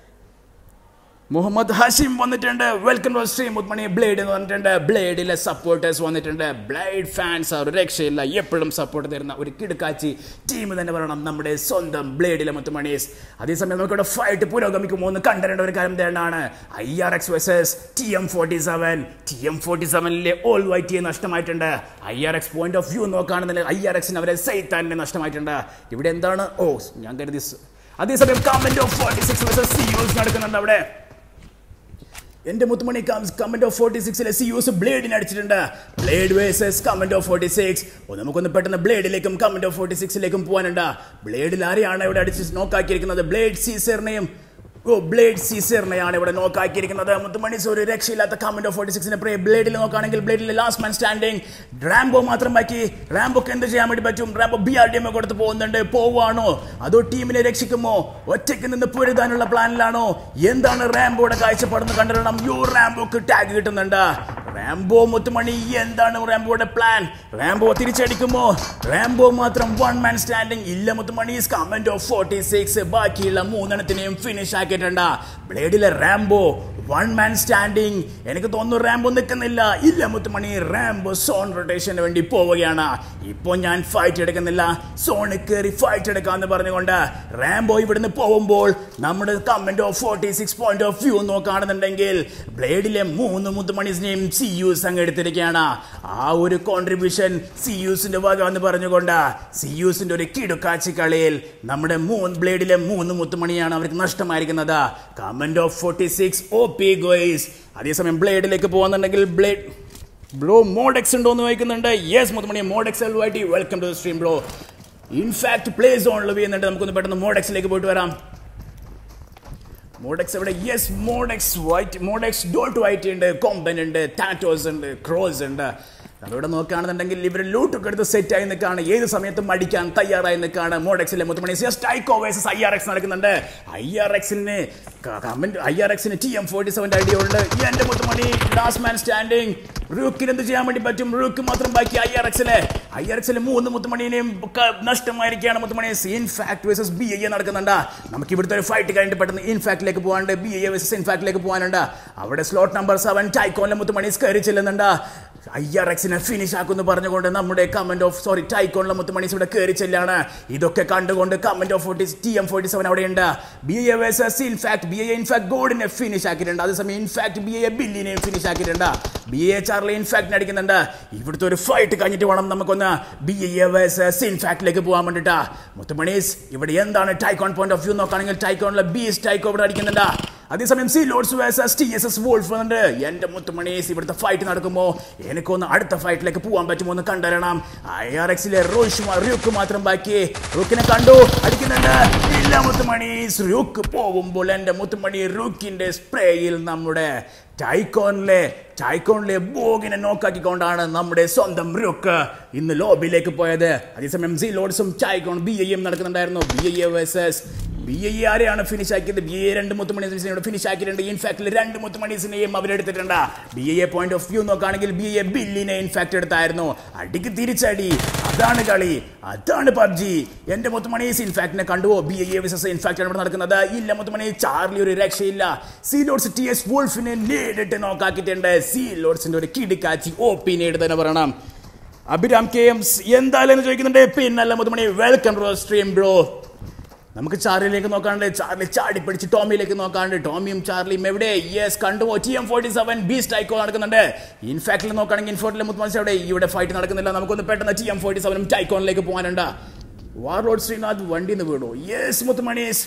മുഹമ്മദ് ഹഷീം വന്നിട്ടുണ്ട് വെൽക്കം ടു സ്ട്രീം മുത്മണി ബ്ലേഡ് എന്ന് പറഞ്ഞിട്ടുണ്ട് ബ്ലേഡിലെ സപ്പോർട്ടേഴ്സ് വന്നിട്ടുണ്ട് ബ്ലേഡ് ഫാൻസ് ഒരു രക്ഷയില്ല എപ്പോഴും സപ്പോർട്ട് തരുന്ന ഒരു കിടക്കാച്ചി ടീം തന്നെ പറയണം നമ്മുടെ സ്വന്തം ബ്ലേഡിലെ മുത്തുമണീസ് അതേസമയം നമുക്കിവിടെ ഫൈറ്റ് പുരോഗമിക്കുമോ എന്ന് കണ്ടറിയേണ്ട ഒരു കാര്യം തന്നെയാണ് I R X versus T M forty seven T M forty സെവനിലെ ഓൾ വൈറ്റ് നഷ്ടമായിട്ടുണ്ട് I R X point of view നോക്കുകയാണെന്നുണ്ടെങ്കിൽ ഐ ആർ എക്സിന് അവരെ സൈത്താനെ നഷ്ടമായിട്ടുണ്ട് ഇവിടെ എന്താണ് ഓ ഞാൻ കരുതി സ്- അതേസമയം comment of forty six versus സി യൂസ് നടക്കുന്നുണ്ട് അവിടെ എന്റെ മുത്തുമണി കമന്റ് ഓഫ് ഫോർട്ടി സിക്സിലെ സി യൂസ് ബ്ലേഡിന് അടിച്ചിട്ടുണ്ട് blade versus comment of forty six ഓ നമുക്കൊന്ന് പെട്ടെന്ന് ബ്ലേഡിലേക്കും കമന്റ് ഓഫ് ഫോർട്ടി സിക്സിലേക്കും പോകാനുണ്ട് ബ്ലേഡിൽ ആരെയാണ് ഇവിടെ അടിച്ച് നോക്കാക്കിയിരിക്കുന്നത് ബ്ലേഡ് സീസറിനെയും ഓ ബ്ലേഡ് സീസറിനെയാണ് ഇവിടെ നോക്കാക്കിയിരിക്കുന്നത് മുത്തുമണീസ് ഒരു രക്ഷയില്ലാത്ത കമന്റ് ഓഫ് ഫോർട്ടി സിക്സിനെ പ്രേ ബ്ലേഡിൽ നോക്കുകയാണെങ്കിൽ ബ്ലേഡിൽ ലാസ്റ്റ് മാൻ സ്റ്റാൻഡിങ് റാംബോ മാത്രം ബാക്കി റാംബോക്ക് എന്ത് ചെയ്യാൻ വേണ്ടി പറ്റും Rambo B R D M കൊടുത്ത് പോകുന്നുണ്ട് പോവാണോ അതോ ടീമിനെ രക്ഷിക്കുമോ ഒറ്റയ്ക്ക് നിന്ന് പൊരുതാനുള്ള പ്ലാനിലാണോ എന്താണ് റാംബോയുടെ കാഴ്ചപ്പാടെന്ന് കണ്ടിരണം യു റാംബോക്ക് ടാഗ് കിട്ടുന്നുണ്ട് റാംബോ മുത്തുമണി എന്താണ് റാംബോയുടെ പ്ലാൻ റാംബോ തിരിച്ചടിക്കുമോ റാംബോ മാത്രം വൺ മാൻ സ്റ്റാൻഡിങ് ഇല്ല മുത്തുമണി കമന്റ് ഓഫ് ഫോർട്ടി സിക്സ് ബാക്കിയുള്ള മൂന്നെണ്ണത്തിനെയും ഫിനിഷ് ആക്കിയിട്ടുണ്ട് ബ്ലേഡിലെ റാംബോ വൺ മാൻ സ്റ്റാൻഡിങ് എനിക്ക് തോന്നുന്നു റാംബോ നിൽക്കുന്നില്ല ഇല്ല മുത്തുമണി റാംബോ സോൺ റൊട്ടേഷന് വേണ്ടി പോവുകയാണ് ഇപ്പോൾ ഞാൻ ഫൈറ്റ് എടുക്കുന്നില്ല സോണിൽ കയറി ഫൈറ്റ് എടുക്കാന്ന് പറഞ്ഞുകൊണ്ട് റാംബോ ഇവിടുന്ന് പോകുമ്പോൾ നമ്മുടെ comment of forty six point of view നോക്കുകയാണെന്നുണ്ടെങ്കിൽ ബ്ലേഡിലെ മൂന്ന് മുത്തുമണീസിനെയും സി യൂസ് അങ്ങ് എടുത്തിരിക്കുകയാണ് ആ ഒരു കോൺട്രിബ്യൂഷൻ സി യൂസിന്റെ വക എന്ന് പറഞ്ഞുകൊണ്ട് സി യൂസിന്റെ ഒരു കിടുക്കാച്ചി കളിയിൽ നമ്മുടെ മൂന്ന് ബ്ലേഡിലെ മൂന്ന് മുത്തുമണിയാണ് അവർക്ക് നഷ്ടമായിരിക്കുന്നത് comment of forty six O P guys അതേസമയം ബ്ലേഡിലേക്ക് പോകുന്നുണ്ടെങ്കിൽ ബ്ലേഡ് ബ്രോ മോഡെക്സ് ഉണ്ടോ എന്ന് ചോദിക്കുന്നുണ്ട് യെസ് മുത്തുമണി Modex L Y T welcome to stream bro Infact play സോണിൽ ചെയ്യുന്നുണ്ട് നമുക്കൊന്ന് പെട്ടെന്ന് മോഡെക്സിലേക്ക് പോയിട്ട് വരാം മോഡെക്സ് എവിടെ yes Modex white Modex dot white ഉണ്ട് കോമ്പൻ ഉണ്ട് ടാറ്റോസ് ഉണ്ട് ക്രോസ് ഉണ്ട് അതോടെ നോക്കുകയാണെന്നുണ്ടെങ്കിൽ ഇവർ ലൂട്ടൊക്കെ എടുത്ത് സെറ്റ് ആയി നിൽക്കുകയാണ് ഏത് സമയത്തും അടിക്കാൻ തയ്യാറായി നിൽക്കുകയാണ് മോഡെക്സിലെ മുത്തുമണി yes Tyco versus I R X നടക്കുന്നുണ്ട് ഐ ആർ എക്സിന് കമന്റ് ഐ ആർ എക്സിന് ടി എം ഫോർട്ടി സെവൻ്റെ ഐഡിയ ഉണ്ട് എൻ്റെ മുത്തുമണി ലാസ്റ്റ് മാൻ സ്റ്റാൻഡിങ് റൂക്കിന് എന്ത് ചെയ്യാൻ വേണ്ടി പറ്റും റൂക്ക് മാത്രം ബാക്കി ഐ ആർ എക്സിലെ ഐ ആർ എക്സിലെ മൂന്ന് മുത്തുമണിനെയും ക- നഷ്ടമായിരിക്കുകയാണ് മുത്തുമണി ഇൻഫാക്ട് വേഴ്സസ് ബി ഐ നടക്കുന്നുണ്ട് നമുക്ക് ഇവിടുത്തെ ഒരു ഫൈറ്റ് കഴിഞ്ഞിട്ട് പെട്ടെന്ന് ഇൻഫാക്റ്റിലേക്ക് പോകാനുണ്ട് ബി ഐ വേഴ്സസ് ഇൻഫാക്റ്റിലേക്ക് പോകാനുണ്ട് അവിടെ സ്ലോട്ട് നമ്പർ സെവൻ ടൈക്കോണിലെ മുത്തുമണി കയറി ചെല്ലുന്നുണ്ട് ഐ ആർ എക്സിനെ ഫിനിഷ് ആക്കുമെന്ന് പറഞ്ഞുകൊണ്ട് നമ്മുടെ കമന്റ് ഓഫ് സോറി ടൈക്കോണിലെ മുത്തുമണീസ് ഇവിടെ കയറി ചെല്ലാണ് ഇതൊക്കെ കണ്ടുകൊണ്ട് comment of forty T M forty seven അവിടെയുണ്ട് B A versus Infact B A Infact ഗോഡിനെ ഫിനിഷ് ആക്കിയിട്ടുണ്ട് അതേസമയം ഇൻഫാക്ട് ബി എ ബില്ലിനെയും ഫിനിഷ് ആക്കിയിട്ടുണ്ട് ബി എ ചാർലി ഇൻഫാക്ട് അടിക്കുന്നുണ്ട് ഇവിടുത്തെ ഒരു ഫൈറ്റ് കഴിഞ്ഞിട്ട് വേണം നമുക്കൊന്ന് ബി എ വേഴ്സസ് ഇൻഫാക്റ്റിലേക്ക് പോകാൻ വേണ്ടിട്ടാ മുത്തുമണീസ് ഇവിടെ എന്താണ് ടൈക്കോൺ പോയിന്റ് ഓഫ് വ്യൂ നോക്കുകയാണെങ്കിൽ ടൈക്കോണിലെ ബീസ് ടൈക്കോ ഇവിടെ അടിക്കുന്നുണ്ട് അതേസമയം C lords versus T S S wolf ഉണ്ട് എന്റെ മുത്തുമണീസ് ഇവിടുത്തെ ഫൈറ്റ് നടക്കുമ്പോൾ എനിക്കൊന്ന് അടുത്ത ഫൈറ്റിലേക്ക് പോകാൻ പറ്റുമോ എന്ന് കണ്ടറിയണം ഐ ആർ എക്സിലെ റോഷ് റുക്ക് മാത്രം ബാക്കി റുക്കിനെ കണ്ടു അടിക്കുന്നുണ്ട് ഇല്ല മുത്തുമണീസ് റുക്ക് പോകുമ്പോൾ എന്റെ മുത്തുമണി റുക്കിന്റെ സ്പ്രേയിൽ നമ്മുടെ ടൈക്കോണിലെ ടൈക്കോണിലെ ബോഗിനെ നോക്കാക്കിക്കൊണ്ടാണ് നമ്മുടെ സ്വന്തം റുക്ക് ഇന്ന് ലോബിയിലേക്ക് പോയത് അതേസമയം സി ലോഡ്സും ടൈക്കോൺ ബി ഐയും നടക്കുന്നുണ്ടായിരുന്നു B I versus B I ആരെയാണ് ഫിനിഷ് ആക്കിയത് ബി എ രണ്ട് മുത്തുമണീസിനോട് ഫിനിഷ് ആക്കിയിട്ടുണ്ട് ഇൻഫാക്ടിൽ രണ്ട് മുത്തുമണീസിനെയും അവരെടുത്തിട്ടുണ്ട് B A point of view നോക്കുകയാണെങ്കിൽ ബി എ ബില്ലിനെ ഇൻഫാക്ട് എടുത്തായിരുന്നു അടിക്ക് തിരിച്ചടി അതാണ് കളി അതാണ് പബ്ജി എന്റെ മുത്തുമണീസ് ഇൻഫാക്ടിനെ കണ്ടുവോ ബി എ വിസസ് ഇൻഫാക്ട് ആണ് ഇവിടെ നടക്കുന്നത് ഇല്ല മുത്തുമണി ചാർലി ഒരു രക്ഷയില്ല സി ലോഡ്സ് ടി എസ് വോൾഫിനെ നേരിട്ട് നോക്കാക്കിയിട്ടുണ്ട് സി ലോഡ്സിന്റെ ഒരു കിടിക്കാച്ചി ഒ പി നേടി തന്നെ പറയണം അഭിരാം കെ എം എന്തായാലും ചോദിക്കുന്നുണ്ട് പിന്നല്ല മുത്തുമണി വെൽക്കം ബ്രോ സ്ട്രീം ബ്രോ നമുക്ക് ചാർലിയിലേക്ക് നോക്കാണ്ട് ചാർലി ചാടി പിടിച്ച് ടോമിയിലേക്ക് നോക്കാണ്ട് ടോമിയും ചാർലിയും എവിടെ യെസ് കണ്ടുപോ T M forty seven beast ഐക്കോ നടക്കുന്നുണ്ട് ഇൻഫാക്ടിൽ നോക്കുകയാണെങ്കിൽ ഇൻഫോർട്ടിലെ മുത്തുമത്സരം എവിടെ ഇവിടെ ഫൈറ്റ് നടക്കുന്നില്ല നമുക്കൊന്ന് പെട്ടെന്ന് ടി എം ഫോർട്ടി സെവനും ടൈക്കോണിലേക്ക് പോകാനുണ്ട് വാർലോഡ് ശ്രീനാഥ് വണ്ടി നിന്ന് വീടോ യെസ് മുത്തുമണീസ്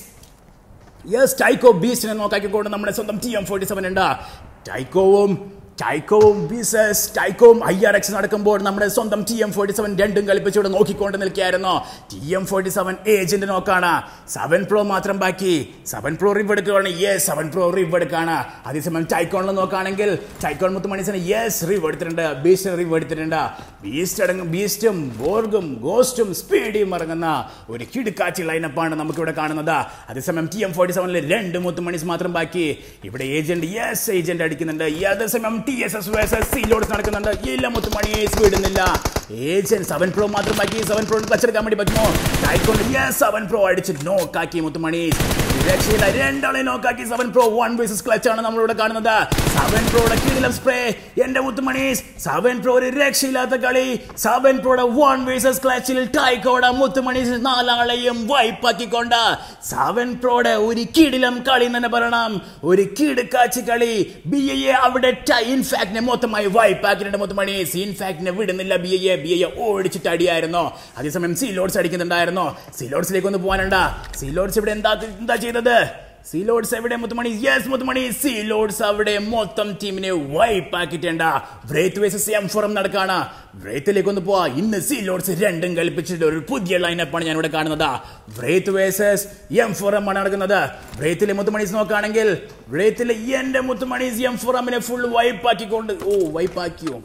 യെസ് ടൈക്കോ ബീസ്റ്റിനെ നോക്കാക്കിക്കൊണ്ട് നമ്മുടെ സ്വന്തം ടി എം ഫോർട്ടി സെവൻ ഉണ്ട് ടൈക്കോവും ടൈക്കോവും ബീസസ് ടൈക്കോവും ഐ ആർ എക്സ് നടക്കുമ്പോൾ നമ്മുടെ സ്വന്തം ടി എം ഫോർട്ടി സെവൻ രണ്ടും കളിപ്പിച്ചുകൊണ്ട് നോക്കിക്കൊണ്ട് നിൽക്കുകയായിരുന്നു T M forty seven agent നോക്കാണ് സെവൻ പ്രോ മാത്രം ബാക്കി സെവൻ പ്രോ റിവ് എടുക്കുകയാണ് യെസ് സെവൻ പ്രോ റിവ് എടുക്കാണ് അതേസമയം ടൈക്കോണിൽ നോക്കുകയാണെങ്കിൽ ടൈക്കോൺ മുത്തുമണിസിന് യെസ് റിവ് എടുത്തിട്ടുണ്ട് ബീസ്റ്റ് റിവ് എടുത്തിട്ടുണ്ട് ബീസ്റ്റ് അടങ്ങും ബീസ്റ്റും ബോർഗും ഗോസ്റ്റും സ്പീഡിയും ഇറങ്ങുന്ന ഒരു കിടുക്കാച്ചി ലൈനപ്പാണ് നമുക്കിവിടെ കാണുന്നത് അതേസമയം ടി എം ഫോർട്ടി സെവനിൽ രണ്ട് മുത്തുമണീസ് മാത്രം ബാക്കി ഇവിടെ ഏജന്റ് യെസ് ഏജന്റ് അടിക്കുന്നുണ്ട് ഈ അതേസമയം T S S versus sealord നടക്കുന്നുണ്ട് ഇല്ല മുത്തുമണീസ് വിടുന്നില്ല ഏജന്റ് സെവൻ പ്രോ മാത്രം ബാക്കി സെവൻ പ്രോ ക്ലച്ചെടുക്കാൻ വേണ്ടി പറ്റുമോ ടൈക്കോണ്ട് യെസ് സെവൻ പ്രോ അടിച്ച് നോക്കാക്കി മുത്തുമണീസ് രക്ഷയില്ല രണ്ടാളെ നോക്കാക്കി seven pro one versus clutch ആണ് നമ്മളിവിടെ കാണുന്നത് സെവൻ പ്രോയുടെ കീഴിലും സ്പ്രേ എന്റെ മുത്തുമണീസ് സെവൻ പ്രോ ഒരു രക്ഷയില്ലാത്ത കളി സെവൻ പ്രോയുടെ വൺ വേഴ്സസ് ക്ലച്ചിൽ ടൈക്കോടെ മുത്തുമണീസ് നാലാളെയും വൈപ്പാക്കിക്കൊണ്ട് സെവൻ പ്രോയുടെ ഒരു കിടിലം കളി എന്ന് തന്നെ പറയണം ഒരു കിടുക്കാച്ചി കളി ബി എ അവിടെ ഇൻഫാക്ടിനെ മൊത്തമായി വൈപ്പാക്കിട്ടുണ്ട് മുത്തുമണീസ് ഇൻഫാക്ടിനെ വിടുന്നില്ല ബി എ ബി എ ഓടിച്ചിട്ട് അടിയായിരുന്നു അതേസമയം സീലോഡ്സ് അടിക്കുന്നുണ്ടായിരുന്നു സീലോഡ്സിലേക്ക് ഒന്ന് പോകാനുണ്ട് സീലോഡ്സ് ഇവിടെ എന്താ എന്താ ചെയ്തത് സീലോഡ്സ് എവിടെ മുത്തുമണി യെസ് മുത്തുമണി സീലോഡ്സ് അവിടെ മൊത്തം ടീമിനെ വൈപ്പ് ആക്കിയിട്ടുണ്ട് ബ്രേത്ത് വേഴ്സസ് എം ഫോറം നടക്കാണ് ബ്രേത്തിലേക്ക് ഒന്ന് പോവാ ഇന്ന് സീലോഡ്സ് രണ്ടും കളിപ്പിച്ചിട്ട് ഒരു പുതിയ ലൈനപ്പാണ് ഞാൻ ഇവിടെ കാണുന്നത് ബ്രേത്ത് വേഴ്സസ് എം ഫോറം ആണ് നടക്കുന്നത് ബ്രേത്തിലെ മുത്തുമണീസ് നോക്കുകയാണെങ്കിൽ ബ്രേത്തിലെ എന്റെ മുത്തുമണീസ് എം ഫോറമിനെ ഫുൾ വൈപ്പ് ആക്കിക്കൊണ്ട് ഓ വൈപ്പ് ആക്കിയോ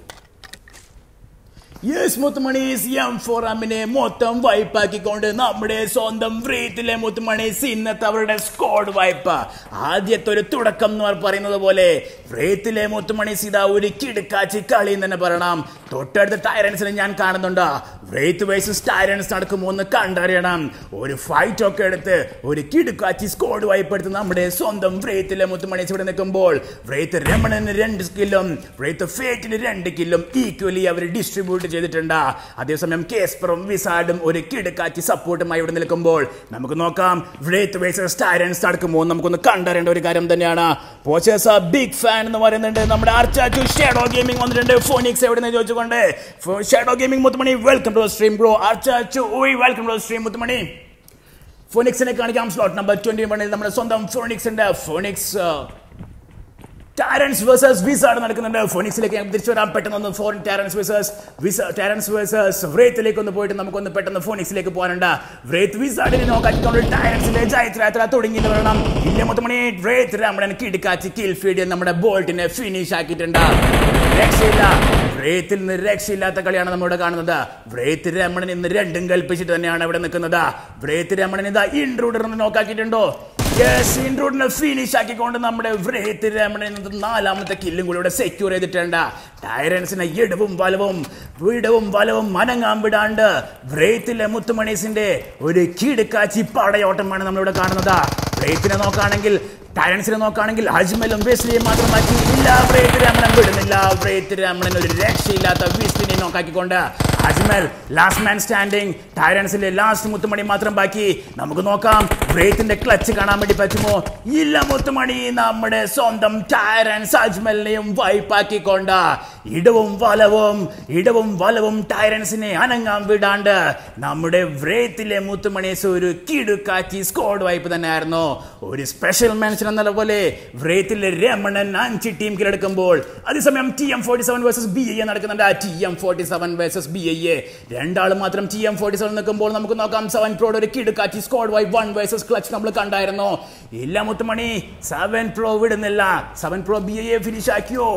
യെസ് മുത്തുമണീസ് എം ഫോറമിനെ മൊത്തം വൈപ്പാക്കിക്കൊണ്ട് നമ്മുടെ സ്വന്തം വ്രീത്തിലെ മുത്തുമണീസ് ഇന്നത്തെ അവരുടെ സ്കോഡ് വൈപ്പ് ആദ്യത്തെ ഒരു തുടക്കം എന്ന് പറയുന്നത് പോലെ വ്രീത്തിലെ മുത്തുമണീസ് ഇതാ ഒരു കിടുക്കാച്ചി കളി എന്ന് തന്നെ പറയണം തൊട്ടടുത്ത ടൈറൻസിനെ ഞാൻ കാണുന്നുണ്ട് വ്രേത്ത് വേഴ്സസ് ടൈറൻസ് നടക്കുമോ എന്ന് കണ്ടറിയണം ഒരു ഫൈറ്റ് ഒക്കെ എടുത്ത് ഒരു കിടുക്കാച്ചി സ്കോഡ് വൈപ്പ് എടുത്ത് നമ്മുടെ സ്വന്തം വ്രേത്തിലെ മുത്തുമണീസ് ഇവിടെ നിൽക്കുമ്പോൾ വ്രേത്ത് രമണന് രണ്ട് കില്ലും വ്രേത്ത് ഫേറ്റിന് രണ്ട് കില്ലും ഈക്വലി അവർ ഡിസ്ട്രിബ്യൂട്ട് ചെയ്തിട്ടുണ്ട് അതേസമയം കേസ്പറും വിസാഡും ഒരു കിടക്കാച്ചി സപ്പോർട്ടുമായി ഇവിടെ നിൽക്കുമ്പോൾ നമുക്ക് നോക്കാം വ്രേത്ത് വേഴ്സസ് ടൈറൻസ് നടക്കുമോ നമുക്കൊന്ന് കണ്ടറിയേണ്ട ഒരു കാര്യം തന്നെയാണ് പോച്ചേഴ്സ് ബിഗ് ഫാൻ എന്ന് പറയുന്നുണ്ട് നമ്മുടെ ആർച്ചാച്ചു ഷാഡോ ഗെയിമിംഗ് വന്നിട്ടുണ്ട് ഫോണിക്സ് എവിടെ നിന്ന് ചോദിച്ചുകൊണ്ട് ഷാഡോ ഗെയിമിംഗ് മുത്തുമണി വെൽക്കം ടു സ്ട്രീം ബ്രോ ആർച്ചാച്ചു ഓയ് വെൽക്കം ടു സ്ട്രീം മുത്തുമണി ഫോണിക്സിനെ കാണിക്കാം സ്ലോട്ട് നമ്പർ ട്വന്റി വണ്ണിൽ നമ്മുടെ സ്വന്തം ഫോണിക്സ് ഉണ്ട് ഫോണിക്സ് ടാരൻസ് വേഴ്സസ് വിസാഡ് നടക്കുന്നുണ്ട് ഫോണിക്സിലേക്ക് ഞാൻ തിരിച്ചു വരാൻ പെട്ടെന്ന് ഒന്ന് ഫോർ ടാരൻസ് വേഴ്സസ് വിസ ടാരൻസ് വേഴ്സസ് വ്രേത്തിലേക്ക് ഒന്ന് പോയിട്ട് നമുക്കൊന്ന് പെട്ടെന്ന് ഫോണിക്സിലേക്ക് പോകാനുണ്ട് വ്രേത്ത് വിസാഡിനെ നോക്കാറ്റിക്കൊണ്ട് ടാരൻസിന്റെ ജയത്ര തുടങ്ങി എന്ന് പറയണം ഇല്ല മൊത്തമണി വ്രേത്ത് നമ്മുടെ കിടക്കാച്ചി കിൽ ഫീഡ് നമ്മുടെ ബോൾട്ടിനെ ഫിനിഷ് ആക്കിയിട്ടുണ്ട് രക്ഷയില്ല വ്രേത്തിൽ നിന്ന് രക്ഷയില്ലാത്ത കളിയാണ് നമ്മളിവിടെ കാണുന്നത് വ്രേത്ത് രമണൻ ഇന്ന് രണ്ടും കൽപ്പിച്ചിട്ട് തന്നെയാണ് ഇവിടെ നിൽക്കുന്നത് വ്രേത്ത് രമണൻ ഇതാ ഇൻട്രൂഡർ നോക്കാക്കിയിട്ടുണ്ടോ യെസ് ഇൻട്രൂഡിനെ ഫിനിഷ് ആക്കിക്കൊണ്ട് നമ്മുടെ വ്രേത്ത് രമണൻ നാലാമത്തെ കില്ലും കൂടി ഇവിടെ സെക്യൂർ ചെയ്തിട്ടുണ്ട് ടൈറൻസിനെ ഇടവും വലവും ഇടവും വലവും മനങ്ങാൻ വിടാണ്ട് വ്രേത്തിലെ മുത്തുമണീസിന്റെ ഒരു കിടുക്കാച്ചി പടയോട്ടമാണ് നമ്മളിവിടെ കാണുന്നത് വ്രേത്തിനെ നോക്കുകയാണെങ്കിൽ ടയൻസിനെ നോക്കുകയാണെങ്കിൽ അജ്മലും വെസ്ലിയും മാത്രം മാറ്റി ഇല്ല ബ്രേറ്റ് രമണൻ വിടുന്നില്ല ബ്രേറ്റ് രമണൻ ഒരു രക്ഷയില്ലാത്ത വിസ്ലിനെ നോക്കാക്കിക്കൊണ്ട് അജ്മൽ ലാസ്റ്റ് മാൻ സ്റ്റാൻഡിങ് ടൈറൻസിന്റെ ലാസ്റ്റ് മുത്തുമണി മാത്രം ബാക്കി നമുക്ക് നോക്കാം ബ്രേത്തിന്റെ ക്ലച്ച് കാണാൻ വേണ്ടി പറ്റുമോ ഇല്ല മുത്തുമണി നമ്മുടെ സ്വന്തം ടൈറൻസ് അജ്മലിനെയും വൈപ്പാക്കിക്കൊണ്ട് ഇടവും വലവും ഇടവും വലവും ടൈറൻസിനെ അനങ്ങാൻ വിടാണ്ട് നമ്മുടെ വ്രേത്തിലെ മുത്തുമണീസ് ഒരു കിടുക്കാച്ചി സ്കോഡ് വൈപ്പ് തന്നെയായിരുന്നു ഒരു സ്പെഷ്യൽ മെൻഷൻ എന്ന പോലെ വ്രേത്തിലെ രമണൻ അഞ്ച് ടീം കീഴടക്കുമ്പോൾ അതേസമയം T M forty seven versus B I നടക്കുന്നുണ്ട് T M forty seven versus B I A രണ്ടാൾ മാത്രം ടി എം ഫോർട്ടി സെവൻ നിൽക്കുമ്പോൾ നമുക്ക് നോക്കാം സെവൻ പ്രോയുടെ ഒരു കിടുക്കാച്ചി squad wipe one versus clutch നമ്മൾ കണ്ടായിരുന്നു ഇല്ല മുത്തുമണി സെവൻ പ്രോ വിടുന്നില്ല seven pro B I A finish ആക്കിയോ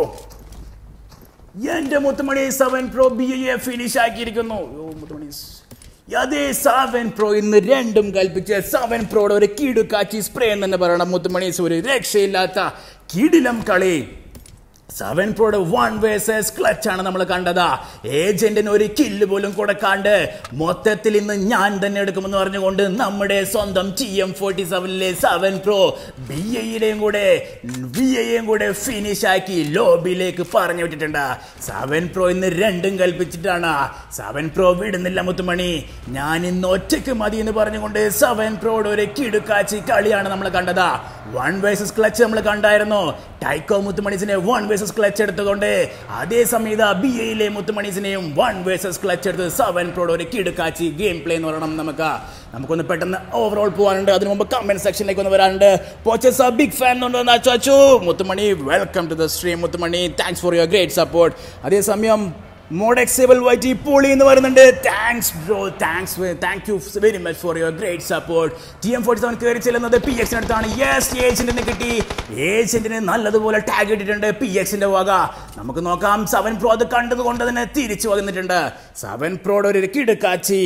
എന്റെ മുത്തുമണി seven pro B A finish ആക്കിയിരിക്കുന്നു ഓ മുത്തുമണി അതേ സെവൻ പ്രോ ഇന്ന് രണ്ടും കൽപ്പിച്ച് സെവൻ പ്രോയുടെ ഒരു കിടുക്കാച്ചി സ്പ്രേ എന്ന് തന്നെ പറയണം മുത്തുമണീസ് ഒരു രക്ഷയില്ലാത്ത കിടിലം കളി സെവൻ പ്രോയുടെ വൺ വേഴ്സസ് ക്ലച്ച് ആണ് നമ്മൾ കണ്ടത് ഏജന്റിന് ഒരു കില്ല് പോലും കൊടുക്കാണ്ട് മൊത്തത്തിൽ ഇന്ന് ഞാൻ തന്നെ എടുക്കുമെന്ന് പറഞ്ഞുകൊണ്ട് നമ്മുടെ സ്വന്തം ടി എം ഫോർട്ടി സെവനിലെ സെവൻ പ്രോ ബി ഐയുടെയും കൂടെ ബി ഐയും കൂടെ ഫിനിഷ് ആക്കി ലോബിയിലേക്ക് പറഞ്ഞു വിട്ടിട്ടുണ്ട് സെവൻ പ്രോ ഇന്ന് രണ്ടും കൽപ്പിച്ചിട്ടാണ് സെവൻ പ്രോ വിടുന്നില്ല മുത്തുമണി ഞാൻ ഇന്ന് ഒറ്റയ്ക്ക് മതി എന്ന് പറഞ്ഞുകൊണ്ട് സെവൻ പ്രോയുടെ ഒരു കിടുക്കാച്ചി കളിയാണ് നമ്മൾ കണ്ടത് വൺ വേഴ്സസ് ക്ലച്ച് നമ്മൾ കണ്ടായിരുന്നു ടൈക്കോ മുത്തുമണീസിനെ വൺ വേഴ്സസ് ക്ലച്ച് എടുത്തുകൊണ്ട് അതേ സമയത്ത് ബി എയിലെ മുത്തുമണീസിനെയും വൺ വേഴ്സസ് ക്ലച്ച് എടുത്ത് സെവൻ പ്രോയുടെ ഒരു കിടുക്കാച്ചി ഗെയിം പ്ലേ എന്ന് പറയണം നമുക്ക് നമുക്കൊന്ന് പെട്ടെന്ന് ഓവറോൾ പോകാനുണ്ട് അതിനു മുമ്പ് കമന്റ് സെക്ഷനിലേക്ക് ഒന്ന് വരാനുണ്ട് പോച്ചസ് ബിഗ് ഫാൻ എന്നുണ്ടോ അച്ചു മുത്തുമണി വെൽക്കം ടു ദ സ്ട്രീം മുത്തുമണി thanks for your great support അതേസമയം മോഡെക്സേബിൾ വൈറ്റി പോളി എന്ന് പറയുന്നുണ്ട് thanks bro thanks thank you very much for your great support T M forty seven കയറി ചെല്ലുന്നത് പി എക്സിനടുത്താണ് യെസ് ഏജന്റിന് കിട്ടി ഏജന്റിന് നല്ലതുപോലെ ടാഗ് ഇട്ടിട്ടുണ്ട് പി എക്സിന്റെ വക നമുക്ക് നോക്കാം സെവൻ പ്രോ അത് കണ്ടത് കൊണ്ട് തന്നെ തിരിച്ചു വന്നിട്ടുണ്ട് സെവൻ പ്രോയുടെ ഒരു കിടുക്കാച്ചി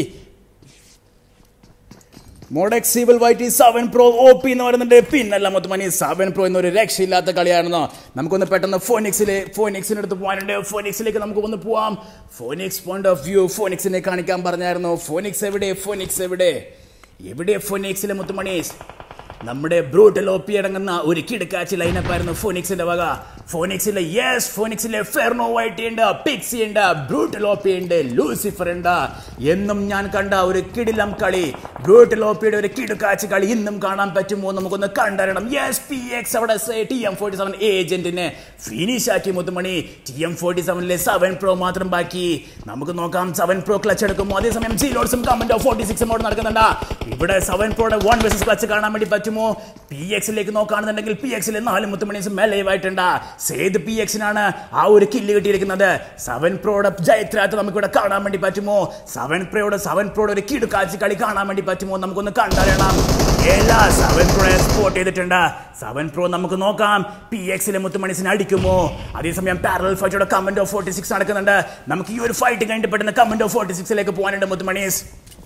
മോഡെക്സ് സീബൽ വൈറ്റി സെവൻ പ്രോ ഒ പി എന്ന് പറയുന്നുണ്ട് പിന്നല്ല മൊത്തമണി സെവൻ പ്രോ എന്നൊരു രക്ഷയില്ലാത്ത കളിയായിരുന്നു നമുക്കൊന്ന് പെട്ടെന്ന് ഫോനിക്സിലെ ഫോനിക്സിന് അടുത്ത് പോകാനുണ്ട് ഫോനിക്സിലേക്ക് നമുക്ക് ഒന്ന് പോവാം ഫോനിക്സ് പോയിന്റ് ഓഫ് വ്യൂ ഫോനിക്സിനെ കാണിക്കാൻ പറഞ്ഞായിരുന്നു ഫോനിക്സ് എവിടെ ഫോനിക്സ് എവിടെ എവിടെ ഫോനിക്സിലെ മുത്തുമണീസ് നമ്മുടെ ബ്രൂട്ടൽ ഒപ്പി അടങ്ങുന്ന ഒരു കിടക്കാച്ചി ലൈനപ്പ് ആയിരുന്നു ഫോനിക്സിന്റെ വക ഫോനിക്സിലെ യെസ് ഫോനിക്സിലെ ഫെർണോ വൈറ്റി ഉണ്ട് പിക്സി ഉണ്ട് ബ്രൂട്ടൽ ഒപ്പി ഉണ്ട് ലൂസിഫർ ഉണ്ട് എന്നും ഞാൻ കണ്ട ഒരു കിടിലം കളി ബ്രൂട്ടൽ ഒപ്പിയുടെ ഒരു കിടുക്കാച്ചി കളി ഇന്നും കാണാൻ പറ്റുമോ നമുക്കൊന്ന് കണ്ടറിയണം യെസ് പി എക്സ് അവിടെ ടി എം ഫോർട്ടി സെവൻ ഏജന്റിനെ ഫിനിഷ് ആക്കി മുത്തുമണി ടി എം ഫോർട്ടി സെവനിലെ സെവൻ പ്രോ മാത്രം ബാക്കി നമുക്ക് നോക്കാം സെവൻ പ്രോ ക്ലച്ച് എടുക്കുമോ അതേസമയം സീലോഡ്സും കമന്റോ ഫോർട്ടി സിക്സും അവിടെ നടക്കുന്നുണ്ട് ഇവിടെ സെവൻ പ്രോയുടെ വൺ വേഴ്സസ് ക്ലച്ച് കാണാൻ വേണ്ടി പറ്റുമോ പി എക്സിലേക്ക് നോക്കുകയാണെന്നുണ്ടെങ്കിൽ പി എക്സിലെ നാല് മുത്തുമണീസും മേലവായിട്ടുണ്ട് സേത് പി എക്സിനാണ് ആ ഒരു കില്ല് കിട്ടിയിരിക്കുന്നത് സെവൻ പ്രോയുടെ ജയത്രാത്ത് നമുക്കിവിടെ കാണാൻ വേണ്ടി പറ്റുമോ സെവൻ പ്രോയുടെ സെവൻ പ്രോയുടെ ഒരു കിടുക്കാച്ചി കളി കാണാൻ വേണ്ടി പറ്റുമോ നമുക്കൊന്ന് കണ്ടറിയണം എല്ലാ സെവൻ പ്രോ സ്പോട്ട് ചെയ്തിട്ടുണ്ട് സെവൻ പ്രോ നമുക്ക് നോക്കാം പി എക്സിലെ മുത്തുമണീസിനെ അടിക്കുമോ അതേസമയം പാരൽ ഫൈറ്റോടെ കമന്റ് ഓഫ് ഫോർട്ടി സിക്സ് നടക്കുന്നുണ്ട് നമുക്ക് ഈ ഒരു ഫൈറ്റ് കഴിഞ്ഞിട്ട് പെട്ടെന്ന് കമന്റ് ഓഫ് ഫോർട്ടി സിക്സിലേക്ക് പോകാനുണ്ട് മുത്തുമണീസ്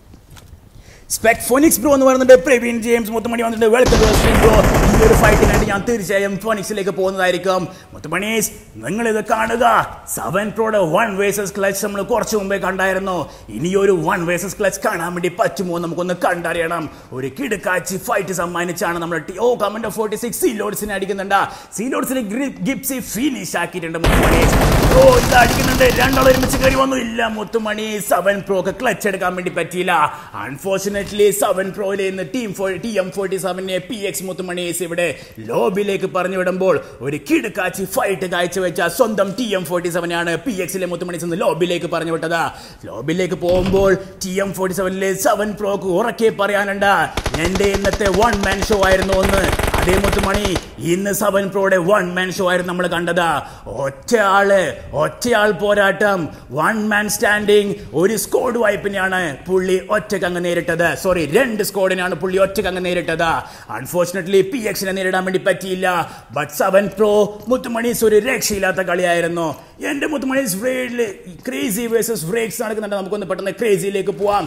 സ്പെക് ഫോനിക്സ് ബ്രോ എന്ന് പറയുന്നുണ്ട് പ്രവീൺ ജെയിംസ് മുത്തുമണി വന്നിട്ടുണ്ട് വെൽക്കം ടു സ്ട്രീം ബ്രോ ഈ ഒരു ഫൈറ്റ് കണ്ട് ഞാൻ തീർച്ചയായും ഫോനിക്സിലേക്ക് പോകുന്നതായിരിക്കും മുത്തുമണീസ് നിങ്ങൾ ഇത് കാണുക സെവൻ പ്രോയുടെ വൺ വേഴ്സസ് ക്ലച്ച് നമ്മൾ കുറച്ച് മുമ്പേ കണ്ടായിരുന്നു ഇനി ഒരു വൺ വേഴ്സസ് ക്ലച്ച് കാണാൻ വേണ്ടി പറ്റുമോ നമുക്കൊന്ന് കണ്ടറിയണം ഒരു കിടുക്കാച്ചി ഫൈറ്റ് സമ്മാനിച്ചാണ് നമ്മുടെ ടി- ഓ കമന്റ് ഫോർട്ടി സിക്സ് സീലോഡ്സിനെ അടിക്കുന്നുണ്ട് സീലോഡ്സിനെ ഗിപ്സി ഫിനിഷ് ആക്കിയിട്ടുണ്ട് മുത്തുമണീസ് ഓ ഇത് അടിക്കുന്നുണ്ട് രണ്ടാളും ഒരുമിച്ച് കയറി വന്നു ഇല്ല മുത്തുമണി സെവൻ പ്രോ ഒക്കെ ക്ലച്ച് എടുക്കാൻ വേണ്ടി പറ്റിയില്ല അൺഫോർച്ചുനേറ്റ്ലി സെവൻ പ്രോയിലെ ഇന്ന് ടീം ടി എം ഫോർട്ടി സെവനെ പി എക്സ് മുത്തുമണീസ് ഇവിടെ ലോബിലേക്ക് പറഞ്ഞു വിടുമ്പോൾ ഒരു കിടുക്കാച്ചി ഫൈറ്റ് കാഴ്ചവെച്ച സ്വന്തം ടി എം ഫോർട്ടി സെവനാണ് പി എക്സിലെ മുത്തുമണീസ് ഇന്ന് ലോബിലേക്ക് പറഞ്ഞു വിട്ടത് ലോബിലേക്ക് പോകുമ്പോൾ ടി എം ഫോർട്ടി സെവനിലെ സെവൻ പ്രോക്ക് ഉറക്കെ പറയാനുണ്ട് എന്റെ ഇന്നത്തെ വൺ മാൻ ഷോ ആയിരുന്നു ഒന്ന് അതേ മുത്തുമണി ഇന്ന് സെവൻ പ്രോയുടെ വൺ മാൻ ഷോ ആയിരുന്നു നമ്മൾ കണ്ടത് ഒറ്റയാള് ഒറ്റയാൾ പോരാട്ടം വൺ മാൻ സ്റ്റാൻഡിങ് ഒരു സ്കോഡ് വായ്പിനെയാണ് പുള്ളി ഒറ്റക്ക് അങ്ങ് നേരിട്ടത് സോറി രണ്ട് സ്കോഡിനാണ് പുള്ളി ഒറ്റക്ക് അങ്ങ് നേരിട്ടത് അൺഫോർച്ചുനേറ്റ്ലി പി എക്സിനെ നേരിടാൻ വേണ്ടി പറ്റിയില്ല ബട്ട് സെവൻ പ്രോ മുത്തുമണീസ് ഒരു രക്ഷയില്ലാത്ത കളിയായിരുന്നു എന്റെ മുത്തുമണീസ് ക്രേസി വേഴ്സസ് ബ്രേക്സ് നടക്കുന്നുണ്ട് നമുക്കൊന്ന് പെട്ടെന്ന് ക്രേസിയിലേക്ക് പോവാം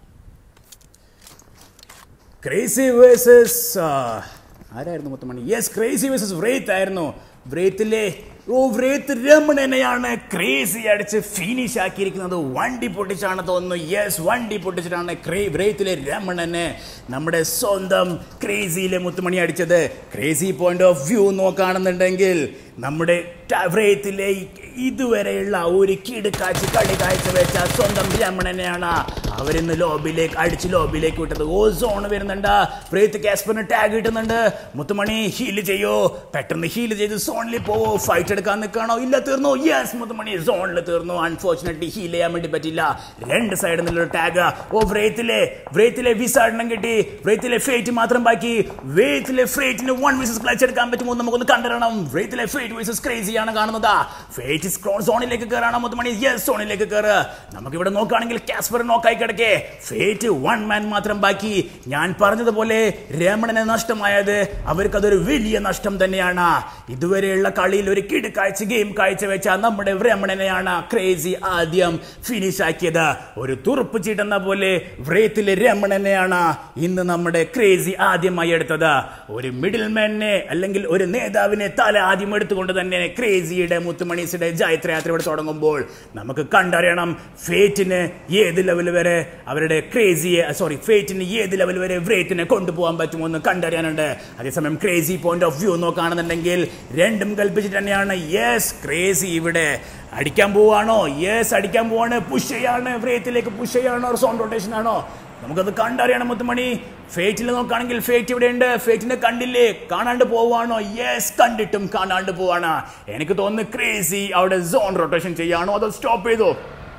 ക്രേസി വേഴ്സസ് ആരായിരുന്നു മുത്തമണി യെസ് ക്രേസി വേഴ്സസ് വ്രേത്ത് ആയിരുന്നു വ്രേത്തിലെ ഓ വ്രേത്ത് രമണനെയാണ് ക്രേസി അടിച്ച് ഫിനിഷ് ആക്കിയിരിക്കുന്നത് വണ്ടി പൊട്ടിച്ചാണ് തോന്നുന്നു യെസ് വണ്ടി പൊട്ടിച്ചിട്ടാണ് ക്രേ വ്രേത്തിലെ രമണന് നമ്മുടെ സ്വന്തം ക്രേസിയിലെ മുത്തുമണി അടിച്ചത് ക്രേസി പോയിന്റ് ഓഫ് വ്യൂ നോക്കുകയാണെന്നുണ്ടെങ്കിൽ നമ്മുടെ വ്രേത്തിലെ ഇതുവരെയുള്ള ഒരു കിടുക്കാച്ചി കളി കാഴ്ച വെച്ച സ്വന്തം രമണനെയാണ് അവരിന്ന് ലോബിലേക്ക് അടിച്ച് ലോബിലേക്ക് വിട്ടത് ഓ സോൺ വരുന്നുണ്ട് ബ്രേത്ത് കാസ്പറിന് ടാഗ് കിട്ടുന്നുണ്ട് മുത്തുമണി ഹീൽ ചെയ്യോ പെട്ടെന്ന് ഹീൽ ചെയ്ത് സോണിൽ പോവോ ഫൈറ്റ് എടുക്കാൻ നിൽക്കണോ ഇല്ല തീർന്നു യെസ് മുത്തുമണി സോണിൽ തീർന്നു അൺഫോർച്ചുനേറ്റ്ലി ഹീൽ ചെയ്യാൻ വേണ്ടി പറ്റില്ല രണ്ട് സൈഡിൽ നിന്നുള്ള ടാഗ് ഓ വ്രേത്തിലെ വ്രേത്തിലെ വിസാടനം കിട്ടി വ്രേത്തിലെ ഫേറ്റ് മാത്രം ബാക്കി വേത്തിലെ ഫ്രേറ്റിന് വൺ വിസസ് ക്ലച്ച് എടുക്കാൻ പറ്റുമോ എന്ന് നമുക്കൊന്ന് കണ്ടിരണം വ്രേത്തിലെ ഫേറ്റ് വിസസ് ക്രേസിയാണ് കാണുന്നത് ഫേറ്റ് സോണിലേക്ക് കയറാണ് മുത്തുമണി യെസ് സോണിലേക്ക് കയറ് നമുക്ക് ഇവിടെ നോക്കുകയാണെങ്കിൽ കാസ്പർ നോക്കായി കിടക്കേ ഫേറ്റ് വൺ മാൻ മാത്രം ബാക്കി ഞാൻ പറഞ്ഞതുപോലെ രമണന് നഷ്ടമായത് അവർക്കതൊരു വലിയ നഷ്ടം തന്നെയാണ് ഇതുവരെയുള്ള കളിയിൽ ഒരു കിടുക്കാഴ്ച ഗെയിം കാഴ്ചവെച്ച നമ്മുടെ രമണനെയാണ് ക്രേസി ആദ്യം ഫിനിഷ് ആക്കിയത് ഒരു തുറുപ്പ് ചീട്ടെന്ന പോലെ വ്രേത്തിലെ രമണനെയാണ് ഇന്ന് നമ്മുടെ ക്രേസി ആദ്യമായി എടുത്തത് ഒരു മിഡിൽ മാനെ അല്ലെങ്കിൽ ഒരു നേതാവിനെ തല ആദ്യം എടുത്തുകൊണ്ട് തന്നെ ക്രേസിയുടെ മുത്തുമണീസിയുടെ ജയത്രയാത്ര ഇവിടെ തുടങ്ങുമ്പോൾ നമുക്ക് കണ്ടറിയണം ഫേറ്റിന് ഏത് ലെവൽ വരെ അവരുടെ ക്രേസിയെ സോറി ഫേറ്റിന് ഏത് ലെവൽ വരെ വ്രേറ്റിനെ കൊണ്ടുപോകാൻ പറ്റുമോ എന്ന് കണ്ടറിയാനുണ്ട് അതേസമയം ക്രേസി പോയിന്റ് ഓഫ് വ്യൂ നോക്കുകയാണെന്നുണ്ടെങ്കിൽ രണ്ടും കൽപ്പിച്ചിട്ട് തന്നെയാണ് യെസ് ക്രേസി ഇവിടെ അടിക്കാൻ പോവാണോ യെസ് അടിക്കാൻ പോവാണ് പുഷ് ചെയ്യാണ് വ്രേത്തിലേക്ക് പുഷ് ചെയ്യാണോ സോൺ റൊട്ടേഷൻ ആണോ നമുക്കത് കണ്ടറിയണം മുത്തുമണി ഫേറ്റിൽ നോക്കുകയാണെങ്കിൽ ഫേറ്റ് ഇവിടെ ഉണ്ട് ഫേറ്റിനെ കണ്ടില്ലേ കാണാണ്ട് പോവാണോ യെസ് കണ്ടിട്ടും കാണാണ്ട് പോവാണ് എനിക്ക് തോന്നുന്നു ക്രേസി അവിടെ സോൺ റൊട്ടേഷൻ ചെയ്യാണോ അതോ സ്റ്റോപ്പ് ചെയ്തോ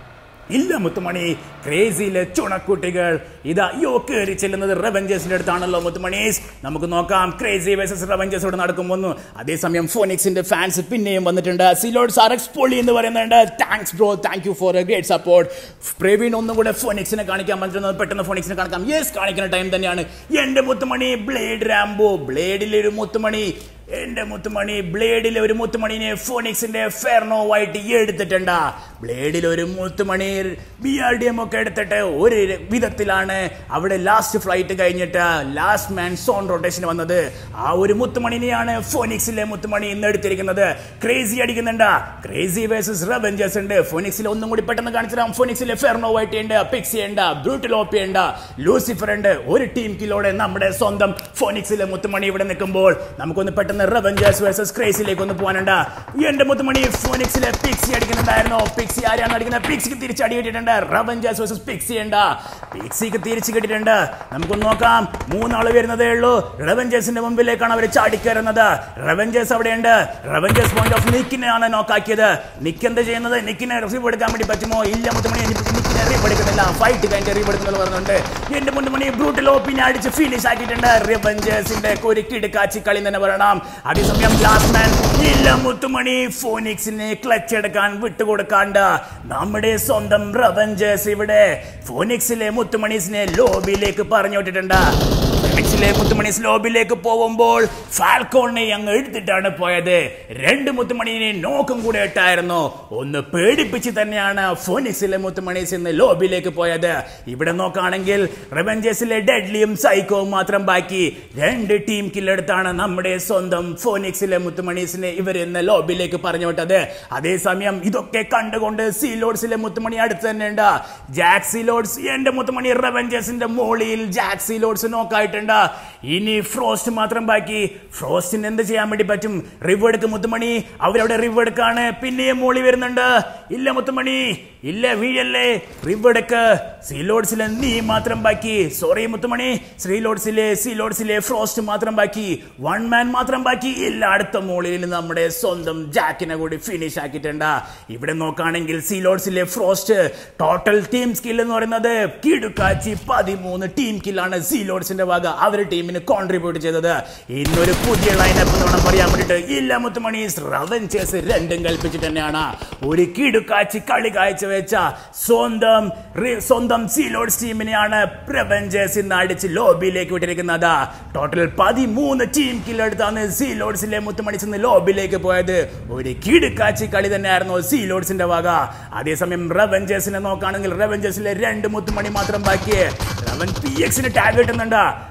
ഇല്ല മുത്തുമണി ക്രേസിയിലെ ചുണക്കുട്ടികൾ ഇതാ യോ കയറി ചെല്ലുന്നത് റെവഞ്ചേഴ്സിന്റെ അടുത്താണല്ലോ മുത്തുമണീസ് നമുക്ക് നോക്കാം ക്രേസി വേഴ്സസ് റെവഞ്ചേഴ്സ് ഇവിടെ നടക്കുമ്പോൾ അതേസമയം ഫോണിക്സിന്റെ ഫാൻസ് പിന്നെയും വന്നിട്ടുണ്ട് സിലോഡ് സാറക്സ് പൊളി എന്ന് പറയുന്നുണ്ട് thanks bro thank you for a great support Praveen ഒന്നും കൂടെ ഫോണിക്സിനെ കാണിക്കാൻ പറ്റുന്നത് പെട്ടെന്ന് ഫോണിക്സിനെ കാണിക്കാം യെസ് കാണിക്കുന്ന ടൈം തന്നെയാണ് എന്റെ മുത്തുമണി ബ്ലേഡ് റാംബോ ബ്ലേഡിലെ ഒരു മുത്തുമണി എന്റെ മുത്തുമണി ബ്ലേഡിൽ ഒരു മുത്തുമണിനെ ഫോണിക്സിന്റെ ഫെർണോ വൈറ്റ് എടുത്തിട്ടുണ്ട് ബ്ലേഡിൽ ഒരു മുത്തുമണി ബി ആർ ഡി എം ഒക്കെ എടുത്തിട്ട് ഒരു വിധത്തിലാണ് അവിടെ ലാസ്റ്റ് ഫ്ലൈറ്റ് കഴിഞ്ഞിട്ട് ലാസ്റ്റ് മാൻ സോൺ റൊട്ടേഷൻ വന്നത് ആ ഒരു മുത്തുമണിനെയാണ് ഫോണിക്സിലെ മുത്തുമണി ഇന്ന് എടുത്തിരിക്കുന്നത് ക്രേസി അടിക്കുന്നുണ്ട് ക്രേസി വേഴ്സസ് റവഞ്ചേഴ്സ് ഉണ്ട് ഫോണിക്സിൽ ഒന്നും കൂടി പെട്ടെന്ന് കാണിച്ചിടാം ഫോണിക്സിലെ ഫെർണോ വൈറ്റ് ഉണ്ട് പിക്സി ഉണ്ട് ബ്രൂട്ടിലോപ്പി ഉണ്ട് ലൂസിഫർ ഉണ്ട് ഒരു ടീം കിലോടെ നമ്മുടെ സ്വന്തം ഫോണിക്സിലെ മുത്തുമണി ഇവിടെ നിൽക്കുമ്പോൾ നമുക്കൊന്ന് പെട്ടെന്ന് റവഞ്ചേഴ്സ് വേഴ്സസ് ക്രേസിലേക്ക് ഒന്ന് പോകാനുണ്ട് എന്റെ മുത്തുമണി ഫോണിക്സിലെ പിക്സി അടിക്കുന്നുണ്ടായിരുന്നു പിക്സി ആരാണ് അടിക്കുന്നത് പിക്സിക്ക് തിരിച്ച് അടി കിട്ടിയിട്ടുണ്ട് റവഞ്ചേഴ്സ് വേഴ്സസ് പിക്സി ഉണ്ട് പിക്സിക്ക് തിരിച്ച് കിട്ടിയിട്ടുണ്ട് നമുക്കൊന്ന് നോക്കാം മൂന്നാള് വരുന്നതേ ഉള്ളൂ റവഞ്ചേഴ്സിന്റെ മുമ്പിലേക്കാണ് അവർ ചാടിക്കയറുന്നത് റവഞ്ചേഴ്സ് അവിടെയുണ്ട് റവഞ്ചേഴ്സ് പോയിന്റ് ഓഫ് നിക്കിനെയാണ് നോക്കാക്കിയത് നിക്ക് എന്താ ചെയ്യുന്നത് നിക്കിനെ റിസീവ് എടുക്കാൻ വേണ്ടി പറ്റുമോ ഇല്ല മുത്തുമണി എനിക്ക് നിക്കിനെ റിവ് എടുക്കുന്നില്ല ഫൈറ്റ് കഴിഞ്ഞ് റിവ് എടുക്കുന്നത് പറഞ്ഞുണ്ട് എന്റെ മുത്തുമണി ബ്രൂട്ടിൽ ഓപ്പിനെ അടിച്ച് ഫിനിഷ് ആക്കിയിട്ടുണ്ട് റിവഞ്ചേഴ്സിന്റെ ഒരു കിടുക്കാച്ചി കളി തന്നെ പറയണം അതേസമയം ലാസ്റ്റ് മാൻ ഇല്ല മുത്തുമണി ഫോനിക്സിനെ ക്ലച്ച് എടുക്കാൻ വിട്ടുകൊടുക്കാണ്ട് നമ്മുടെ സ്വന്തം റവഞ്ചേഴ്സ് ഇവിടെ ഫോനിക്സിലെ മുത്തുമണീസിനെ ലോബിയിലേക്ക് പറഞ്ഞു വിട്ടിട്ടുണ്ട് ഫിനിക്സിലെ മുത്തുമണീസ് ലോബിയിലേക്ക് പോകുമ്പോൾ ഫാൽക്കോണിനെ അങ്ങ് എടുത്തിട്ടാണ് പോയത് രണ്ട് മുത്തുമണീനെ നോക്കും കൂടെ ഇട്ടായിരുന്നു ഒന്ന് പേടിപ്പിച്ച് തന്നെയാണ് ഫോനിക്സിലെ മുത്തുമണീസ് ഇന്ന് ലോബിയിലേക്ക് പോയത് ഇവിടെ നോക്കുകയാണെങ്കിൽ റെവഞ്ചേഴ്സിലെ ഡെഡ്ലിയും സൈക്കോവും മാത്രം ബാക്കി രണ്ട് ടീം കില്ലെടുത്താണ് നമ്മുടെ സ്വന്തം ഫോനിക്സിലെ മുത്തുമണീസിനെ ഇവർ ഇന്ന് ലോബിയിലേക്ക് പറഞ്ഞു വിട്ടത് അതേസമയം ഇതൊക്കെ കണ്ടുകൊണ്ട് സീലോഡ്സിലെ മുത്തുമണി അടുത്ത് തന്നെ ഉണ്ട് ജാക്ക് സീലോഡ്സ് എന്റെ മുത്തുമണി റെവഞ്ചേഴ്സിന്റെ മോളിൽ ജാക്ക് സീലോഡ്സ് നോക്കായിട്ടുണ്ട് ഇനി ഫ്രോസ്റ്റ് മാത്രം ബാക്കി ഫ്രോസ്റ്റിന് എന്ത് ചെയ്യാൻ വേണ്ടി പറ്റും റിവ് എടുക്ക് മുത്തുമണി അവരവിടെ റിവ് എടുക്കാണ് പിന്നെയും മോളി വരുന്നുണ്ട് ഇല്ല മുത്തുമണി ഇല്ല വീഴല്ലേ റിവ് എടുക്ക് സീലോഡ്സിലെ നീ മാത്രം ബാക്കി സോറി മുത്തുമണി ശ്രീലോഡ്സിലെ സീലോഡ്സിലെ ഫ്രോസ്റ്റ് മാത്രം ബാക്കി വൺ മാൻ മാത്രം ബാക്കി ഇല്ല അടുത്ത മോളിൽ നമ്മുടെ സ്വന്തം ജാക്കിനെ കൂടി ഫിനിഷ് ആക്കിയിട്ടുണ്ട് ഇവിടെ നോക്കുകയാണെങ്കിൽ സീലോഡ്സിലെ ഫ്രോസ്റ്റ് ടോട്ടൽ ടീം സ്കിൽ എന്ന് പറയുന്നത് കിടുക്കാച്ചി പതിമൂന്ന് ടീം കില്ലാണ് സീലോഡ്സിന്റെ വക അവർ ടീമിന് കോൺട്രിബ്യൂട്ട് ചെയ്തത് ഇന്നൊരു പുതിയ ലൈനപ്പ് എന്ന് വേണം പറയാൻ വേണ്ടിട്ട് ഇല്ല മുത്തുമണി റവൻചേഴ്സ് രണ്ടും കൽപ്പിച്ചിട്ട് തന്നെയാണ് ഒരു കിടുക്കാച്ചി കളി കാഴ്ചവെച്ച സ്വന്തം റി- സ്വന്തം സീലോഡ്സ് ടീമിനെയാണ് പ്രവഞ്ചേഴ്സ് ഇന്ന് അടിച്ച് ലോബിയിലേക്ക് വിട്ടിരിക്കുന്നത് ടോട്ടൽ പതിമൂന്ന് ടീം കില്ലെടുത്താണ് സീലോഡ്സിലെ മുത്തുമണി ചെന്ന് ലോബിയിലേക്ക് പോയത് ഒരു കിടുക്കാച്ചി കളി തന്നെയായിരുന്നു സീലോഡ്സിന്റെ വക അതേസമയം റവഞ്ചേഴ്സിനെ നോക്കുകയാണെങ്കിൽ റവഞ്ചേഴ്സിലെ രണ്ട് മുത്തുമണി മാത്രം ബാക്കി റവൻ പി എക്സിന് ടാഗ് കിട്ടുന്നുണ്ട്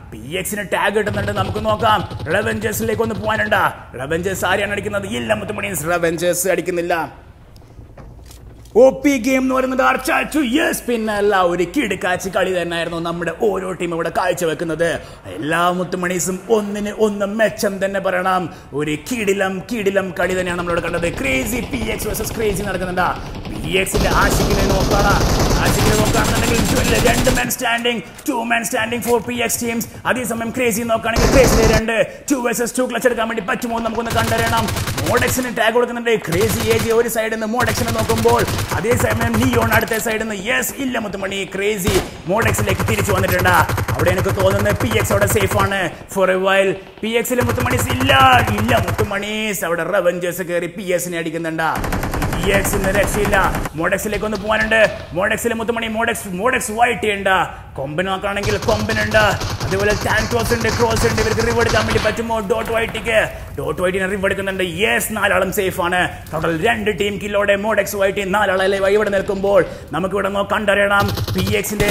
പി എക്സിന് ടാഗ് കിട്ടുന്നുണ്ട് നമുക്ക് നോക്കാം റെവഞ്ചേഴ്സിലേക്ക് ഒന്ന് പോകാനുണ്ട് റെവഞ്ചേഴ്സ് ആരെയാണ് അടിക്കുന്നത് ഇല്ല മുത്തുമണീസ് റെവഞ്ചേഴ്സ് അടിക്കുന്നില്ല ഒ പി ഗെയിം എന്ന് പറയുന്നത് അർച്ചാച്ചു യെസ് പിന്നെ അല്ല ഒരു കിടുക്കാച്ചി കളി തന്നെയായിരുന്നു നമ്മുടെ ഓരോ ടീം ഇവിടെ കാഴ്ചവെക്കുന്നത് എല്ലാ മുത്തുമണീസും ഒന്നിന് ഒന്ന് മെച്ചം തന്നെ പറയണം ഒരു കിടിലം കിടിലം കളി തന്നെയാണ് നമ്മളിവിടെ കണ്ടത് crazy P X versus crazy നടക്കുന്നുണ്ട് പി എക്സിന്റെ ആഷിക്കിനെ നോക്കാണ് ആഷിക്കിനെ നോക്കുകയാണെന്നുണ്ടെങ്കിൽ ഇല്ല, രണ്ട് men standing two men standing for P X teams അതേസമയം ക്രേസി നോക്കുകയാണെങ്കിൽ ക്രേസിലെ രണ്ട് ടു വേഴ്സസ് ടു ക്ലച്ച് എടുക്കാൻ വേണ്ടി പറ്റുമോ എന്ന് നമുക്കൊന്ന് കണ്ടറിയണം മോഡക്സിന് ടാഗ് കൊടുക്കുന്നുണ്ട് ക്രേസി ഏജ് ഒരു സൈഡിൽ നിന്ന് മോഡക്സിനെ നോക്കുമ്പോൾ അതേസമയം നിയോൺ അടുത്ത സൈഡിൽ നിന്ന് യെസ് ഇല്ല മുത്തുമണി ക്രേസി മോഡക്സിലേക്ക് തിരിച്ചു വന്നിട്ടുണ്ട് അവിടെ എനിക്ക് തോന്നുന്നത് പി എക്സ് അവിടെ സേഫ് ആണ് ഫോർ എ വൈൽ പി എക്സിലെ മുത്തുമണീസ് ഇല്ല ഇല്ല മുത്തുമണീസ് അവിടെ റവഞ്ചേഴ്സ് കയറി പി എസിനെ അടിക്കുന്നുണ്ട് പി എക്സിന് രക്ഷയില്ല മോഡക്സിലേക്ക് ഒന്ന് പോകാനുണ്ട് മോഡക്സിലെ മുത്തുമണി മോഡക്സ് മോഡക്സ് വൈറ്റ് ഉണ്ട് കൊമ്പൻ നോക്കുകയാണെങ്കിൽ കൊമ്പനുണ്ട് അതുപോലെ ടാൻക്രോസ് ഉണ്ട് ക്രോസ് ഉണ്ട് ഇവർക്ക് റിവ് എടുക്കാൻ വേണ്ടി പറ്റുമോ ഡോട്ട് വൈറ്റിക്ക് ഡോട്ട് വൈറ്റിനെ റിവ് എടുക്കുന്നുണ്ട് യെസ് നാലാളും സേഫ് ആണ് ടോട്ടൽ രണ്ട് ടീം കില്ലോടെ മോഡക്സ് വൈറ്റ് നാലാളെ ഇവിടെ നിൽക്കുമ്പോൾ നമുക്ക് ഇവിടെ നോക്കാം കണ്ടറിയണം പി എക്സിന്റെ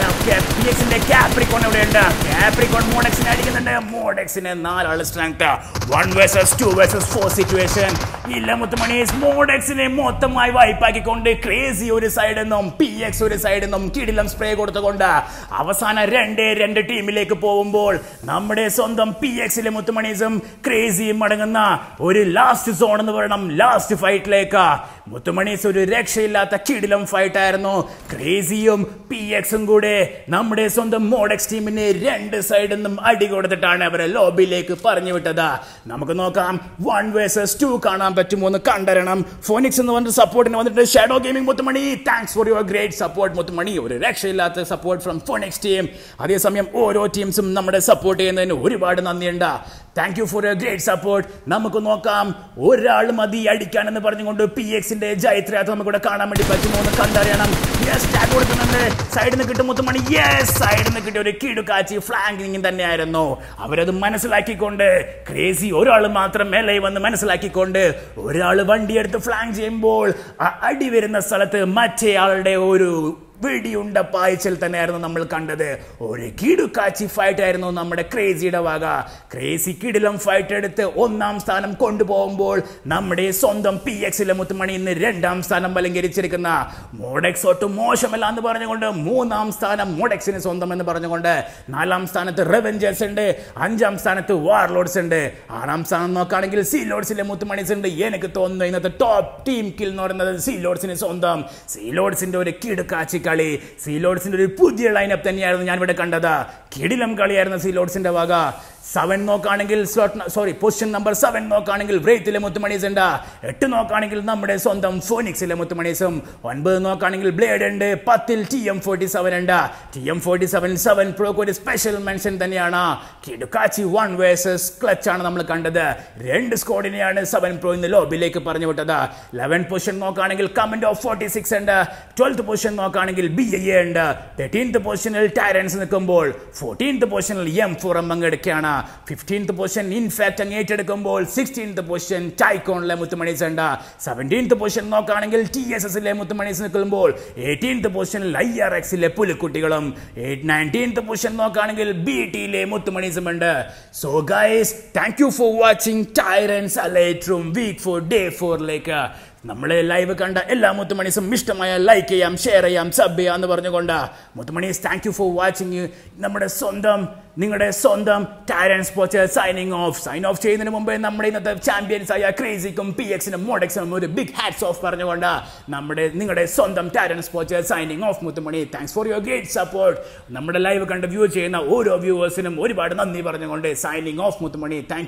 പി എക്സിന്റെ കാപ്രിക്കോൺ ഇവിടെ ഉണ്ട് കാപ്രിക്കോൺ മോഡക്സിനെ അടിക്കുന്നുണ്ട് മോഡക്സിന് നാലാള് strength one versus two versus four situation ഇല്ല മുത്തുമണീസ് മോഡക്സിനെ മൊത്തമായി വായ്പാക്കിക്കൊണ്ട് ക്രേസി ഒരു സൈഡിൽ നിന്നും പി എക്സ് ഒരു സൈഡിൽ നിന്നും കിടിലം സ്പ്രേ കൊടുത്തുകൊണ്ട് അവസാന രണ്ടേ രണ്ട് ടീമിലേക്ക് പോകുമ്പോൾ നമ്മുടെ സ്വന്തം പി എക്സിലെ മുത്തുമണീസും ക്രേസിയും അടങ്ങുന്ന ഒരു ലാസ്റ്റ് സോൺ എന്ന് പറയണം ലാസ്റ്റ് ഫൈറ്റിലേക്ക് മുത്തുമണീസ് ഒരു രക്ഷയില്ലാത്ത കിടിലം ഫൈറ്റ് ആയിരുന്നു ക്രേസിയും പി എക്സും കൂടെ നമ്മുടെ സ്വന്തം മോഡക്സ് ടീമിനെ രണ്ട് സൈഡിൽ നിന്നും അടി കൊടുത്തിട്ടാണ് അവരെ ലോബിയിലേക്ക് പറഞ്ഞു വിട്ടത് നമുക്ക് നോക്കാം വൺ വേഴ്സസ് ടു കാണാൻ പറ്റുമോ എന്ന് കണ്ടരണം ഫോണിക്സ് എന്ന് പറഞ്ഞ സപ്പോർട്ടിന് വന്നിട്ട് ഷാഡോ ഗെയിമിംഗ് മുത്തുമണി thanks for your great support മുത്തുമണി ഒരു രക്ഷയില്ലാത്ത സപ്പോർട്ട് ഫ്രം ഫോണിക്സ് ടീം അതേസമയം ഓരോ ടീംസും നമ്മുടെ സപ്പോർട്ട് ചെയ്യുന്നതിന് ഒരുപാട് നന്ദിയുണ്ട് thank you for your great support നമുക്ക് നോക്കാം ഒരാൾ മതി അടിക്കാൻ എന്ന് പറഞ്ഞുകൊണ്ട് പി എക്സിന്റെ ജൈത്രയാത്ര നമുക്ക് ഇവിടെ കാണാൻ വേണ്ടി പറ്റുമോ എന്ന് കണ്ടറിയണം യെസ് ടാഗ് കൊടുക്കുന്നുണ്ട് സൈഡിൽ നിന്ന് കിട്ടും മുത്തുമണി യെസ് സൈഡിൽ നിന്ന് കിട്ടിയ ഒരു കിടുക്കാച്ചി ഫ്ലാങ്കിങ് തന്നെയായിരുന്നു അവരത് മനസ്സിലാക്കിക്കൊണ്ട് ക്രേസി ഒരാൾ മാത്രം മേലെ വന്ന് മനസ്സിലാക്കിക്കൊണ്ട് ഒരാൾ വണ്ടിയെടുത്ത് ഫ്ലാങ്ക് ചെയ്യുമ്പോൾ ആ അടി വരുന്ന സ്ഥലത്ത് മറ്റേ ആളുടെ ഒരു വെടിയുണ്ട പായ്ച്ചൽ തന്നെയായിരുന്നു നമ്മൾ കണ്ടത് ഒരു കിടുക്കാച്ചി ഫൈറ്റ് ആയിരുന്നു നമ്മുടെ ക്രേസിയുടെ വക ക്രേസി കിടിലം ഫൈറ്റ് എടുത്ത് ഒന്നാം സ്ഥാനം കൊണ്ടുപോകുമ്പോൾ നമ്മുടെ സ്വന്തം പി എക്സിലെ മുത്തുമണി ഇന്ന് രണ്ടാം സ്ഥാനം അലങ്കരിച്ചിരിക്കുന്ന മോഡെക്സ് ഒട്ടും മോശമല്ല എന്ന് പറഞ്ഞുകൊണ്ട് മൂന്നാം സ്ഥാനം മോഡെക്സിന് സ്വന്തം എന്ന് പറഞ്ഞുകൊണ്ട് നാലാം സ്ഥാനത്ത് റെവഞ്ചേഴ്സ് ഉണ്ട് അഞ്ചാം സ്ഥാനത്ത് വാർലോഡ്സ് ഉണ്ട് ആറാം സ്ഥാനം നോക്കുകയാണെങ്കിൽ സീ ലോഡ്സിലെ മുത്തുമണീസ് ഉണ്ട് എനിക്ക് തോന്നുന്നു ഇന്നത്തെ ടോപ്പ് ടീം കിൽ എന്ന് പറയുന്നത് സീ ലോഡ്സിന് സ്വന്തം സീ ലോഡ്സിന്റെ ഒരു കിടുക്കാച്ചി കളി സീലോഡ്സിന്റെ ഒരു പുതിയ ലൈനപ്പ് തന്നെയായിരുന്നു ഞാൻ ഇവിടെ കണ്ടത് കിടിലം കളിയായിരുന്നു സീലോഡ്സിന്റെ വക സെവൻ നോക്കുകയാണെങ്കിൽ slot sorry position number seven നോക്കുകയാണെങ്കിൽ ബ്രേത്തിലെ മുത്തുമണീസ് ഉണ്ട് എട്ട് നോക്കുകയാണെങ്കിൽ നമ്മുടെ സ്വന്തം ഫോണിക്സിലെ മുത്തുമണീസും ഒൻപത് നോക്കുകയാണെങ്കിൽ ബ്ലേഡ് ഉണ്ട് പത്തിൽ ടി എം ഫോർട്ടി സെവൻ ഉണ്ട് T M forty seven seven പ്രോക്ക് ഒരു സ്പെഷ്യൽ മെൻഷൻ തന്നെയാണ് കിടുക്കാച്ചി വൺ വേഴ്സസ് ക്ലച്ച് ആണ് നമ്മൾ കണ്ടത് രണ്ട് സ്കോഡിനെയാണ് സെവൻ പ്രോ ഇന്ന് ലോബിലേക്ക് പറഞ്ഞു വിട്ടത് ലെവൻ പൊസിഷൻ നോക്കുകയാണെങ്കിൽ കമന്റ് ഓഫ് ഫോർട്ടി സിക്സ് ഉണ്ട് ട്വൽത്ത് പൊസിഷൻ നോക്കുകയാണെങ്കിൽ ബി എ ഉണ്ട് തേർട്ടീൻത്ത് പൊസിഷനിൽ ടയറൻസ് നിൽക്കുമ്പോൾ ഫോർട്ടീൻത്ത് പൊസിഷനിൽ എം ഫോർ എം അങ്ങെടുക്കുകയാണ് ഫിഫ്റ്റീൻത്ത് പൊസിഷൻ ഇൻഫാക്ട് അങ്ങ് ഏറ്റെടുക്കുമ്പോൾ സിക്സ്റ്റീൻത്ത് പൊസിഷൻ ടൈക്കോണിലെ മുത്തുമണീസ് ഉണ്ട് സെവൻറ്റീൻത്ത് പൊസിഷൻ നോക്കുകയാണെങ്കിൽ ടി എസ് എസിലെ മുത്തുമണീസ് നിൽക്കുമ്പോൾ എയ്റ്റീൻത്ത് പൊസിഷനിൽ ഐ ആർ എക്സിലെ പുലിക്കുട്ടികളും നയൻറ്റീൻത്ത് പൊസിഷൻ നോക്കുകയാണെങ്കിൽ ബി ടിയിലെ മുത്തുമണീസും ഉണ്ട് so guys thank you for watching Tyrants elite week four day ഫോറിലേക്ക് നമ്മളെ ലൈവ് കണ്ട എല്ലാ മുത്തുമണീസും ഇഷ്ടമായ ലൈക്ക് ചെയ്യാം ഷെയർ ചെയ്യാം സബ് ചെയ്യാം എന്ന് പറഞ്ഞുകൊണ്ട് മുത്തുമണീസ് താങ്ക് യു ഫോർ വാച്ചിങ് നമ്മുടെ സ്വന്തം നിങ്ങളുടെ സ്വന്തം Taron sports signing off sign off ചെയ്യുന്നതിന് മുമ്പേ നമ്മുടെ ഇന്നത്തെ ചാമ്പ്യൻസ് ആയ ക്രേസിക്കും പി എക്സിനും മോഡെക്സിനും ഒരു ബിഗ് ഹാറ്റ്സ് ഓഫ് പറഞ്ഞുകൊണ്ട് നമ്മുടെ നിങ്ങളുടെ സ്വന്തം ടാരൻ സ്പോർട്സ് സൈനിങ് ഓഫ് മുത്തുമണി thanks for your great support നമ്മുടെ ലൈവ് കണ്ട് വ്യൂ ചെയ്യുന്ന ഓരോ വ്യൂവേഴ്സിനും ഒരുപാട് നന്ദി പറഞ്ഞുകൊണ്ട് സൈനിങ് ഓഫ് മുത്തുമണി താങ്ക്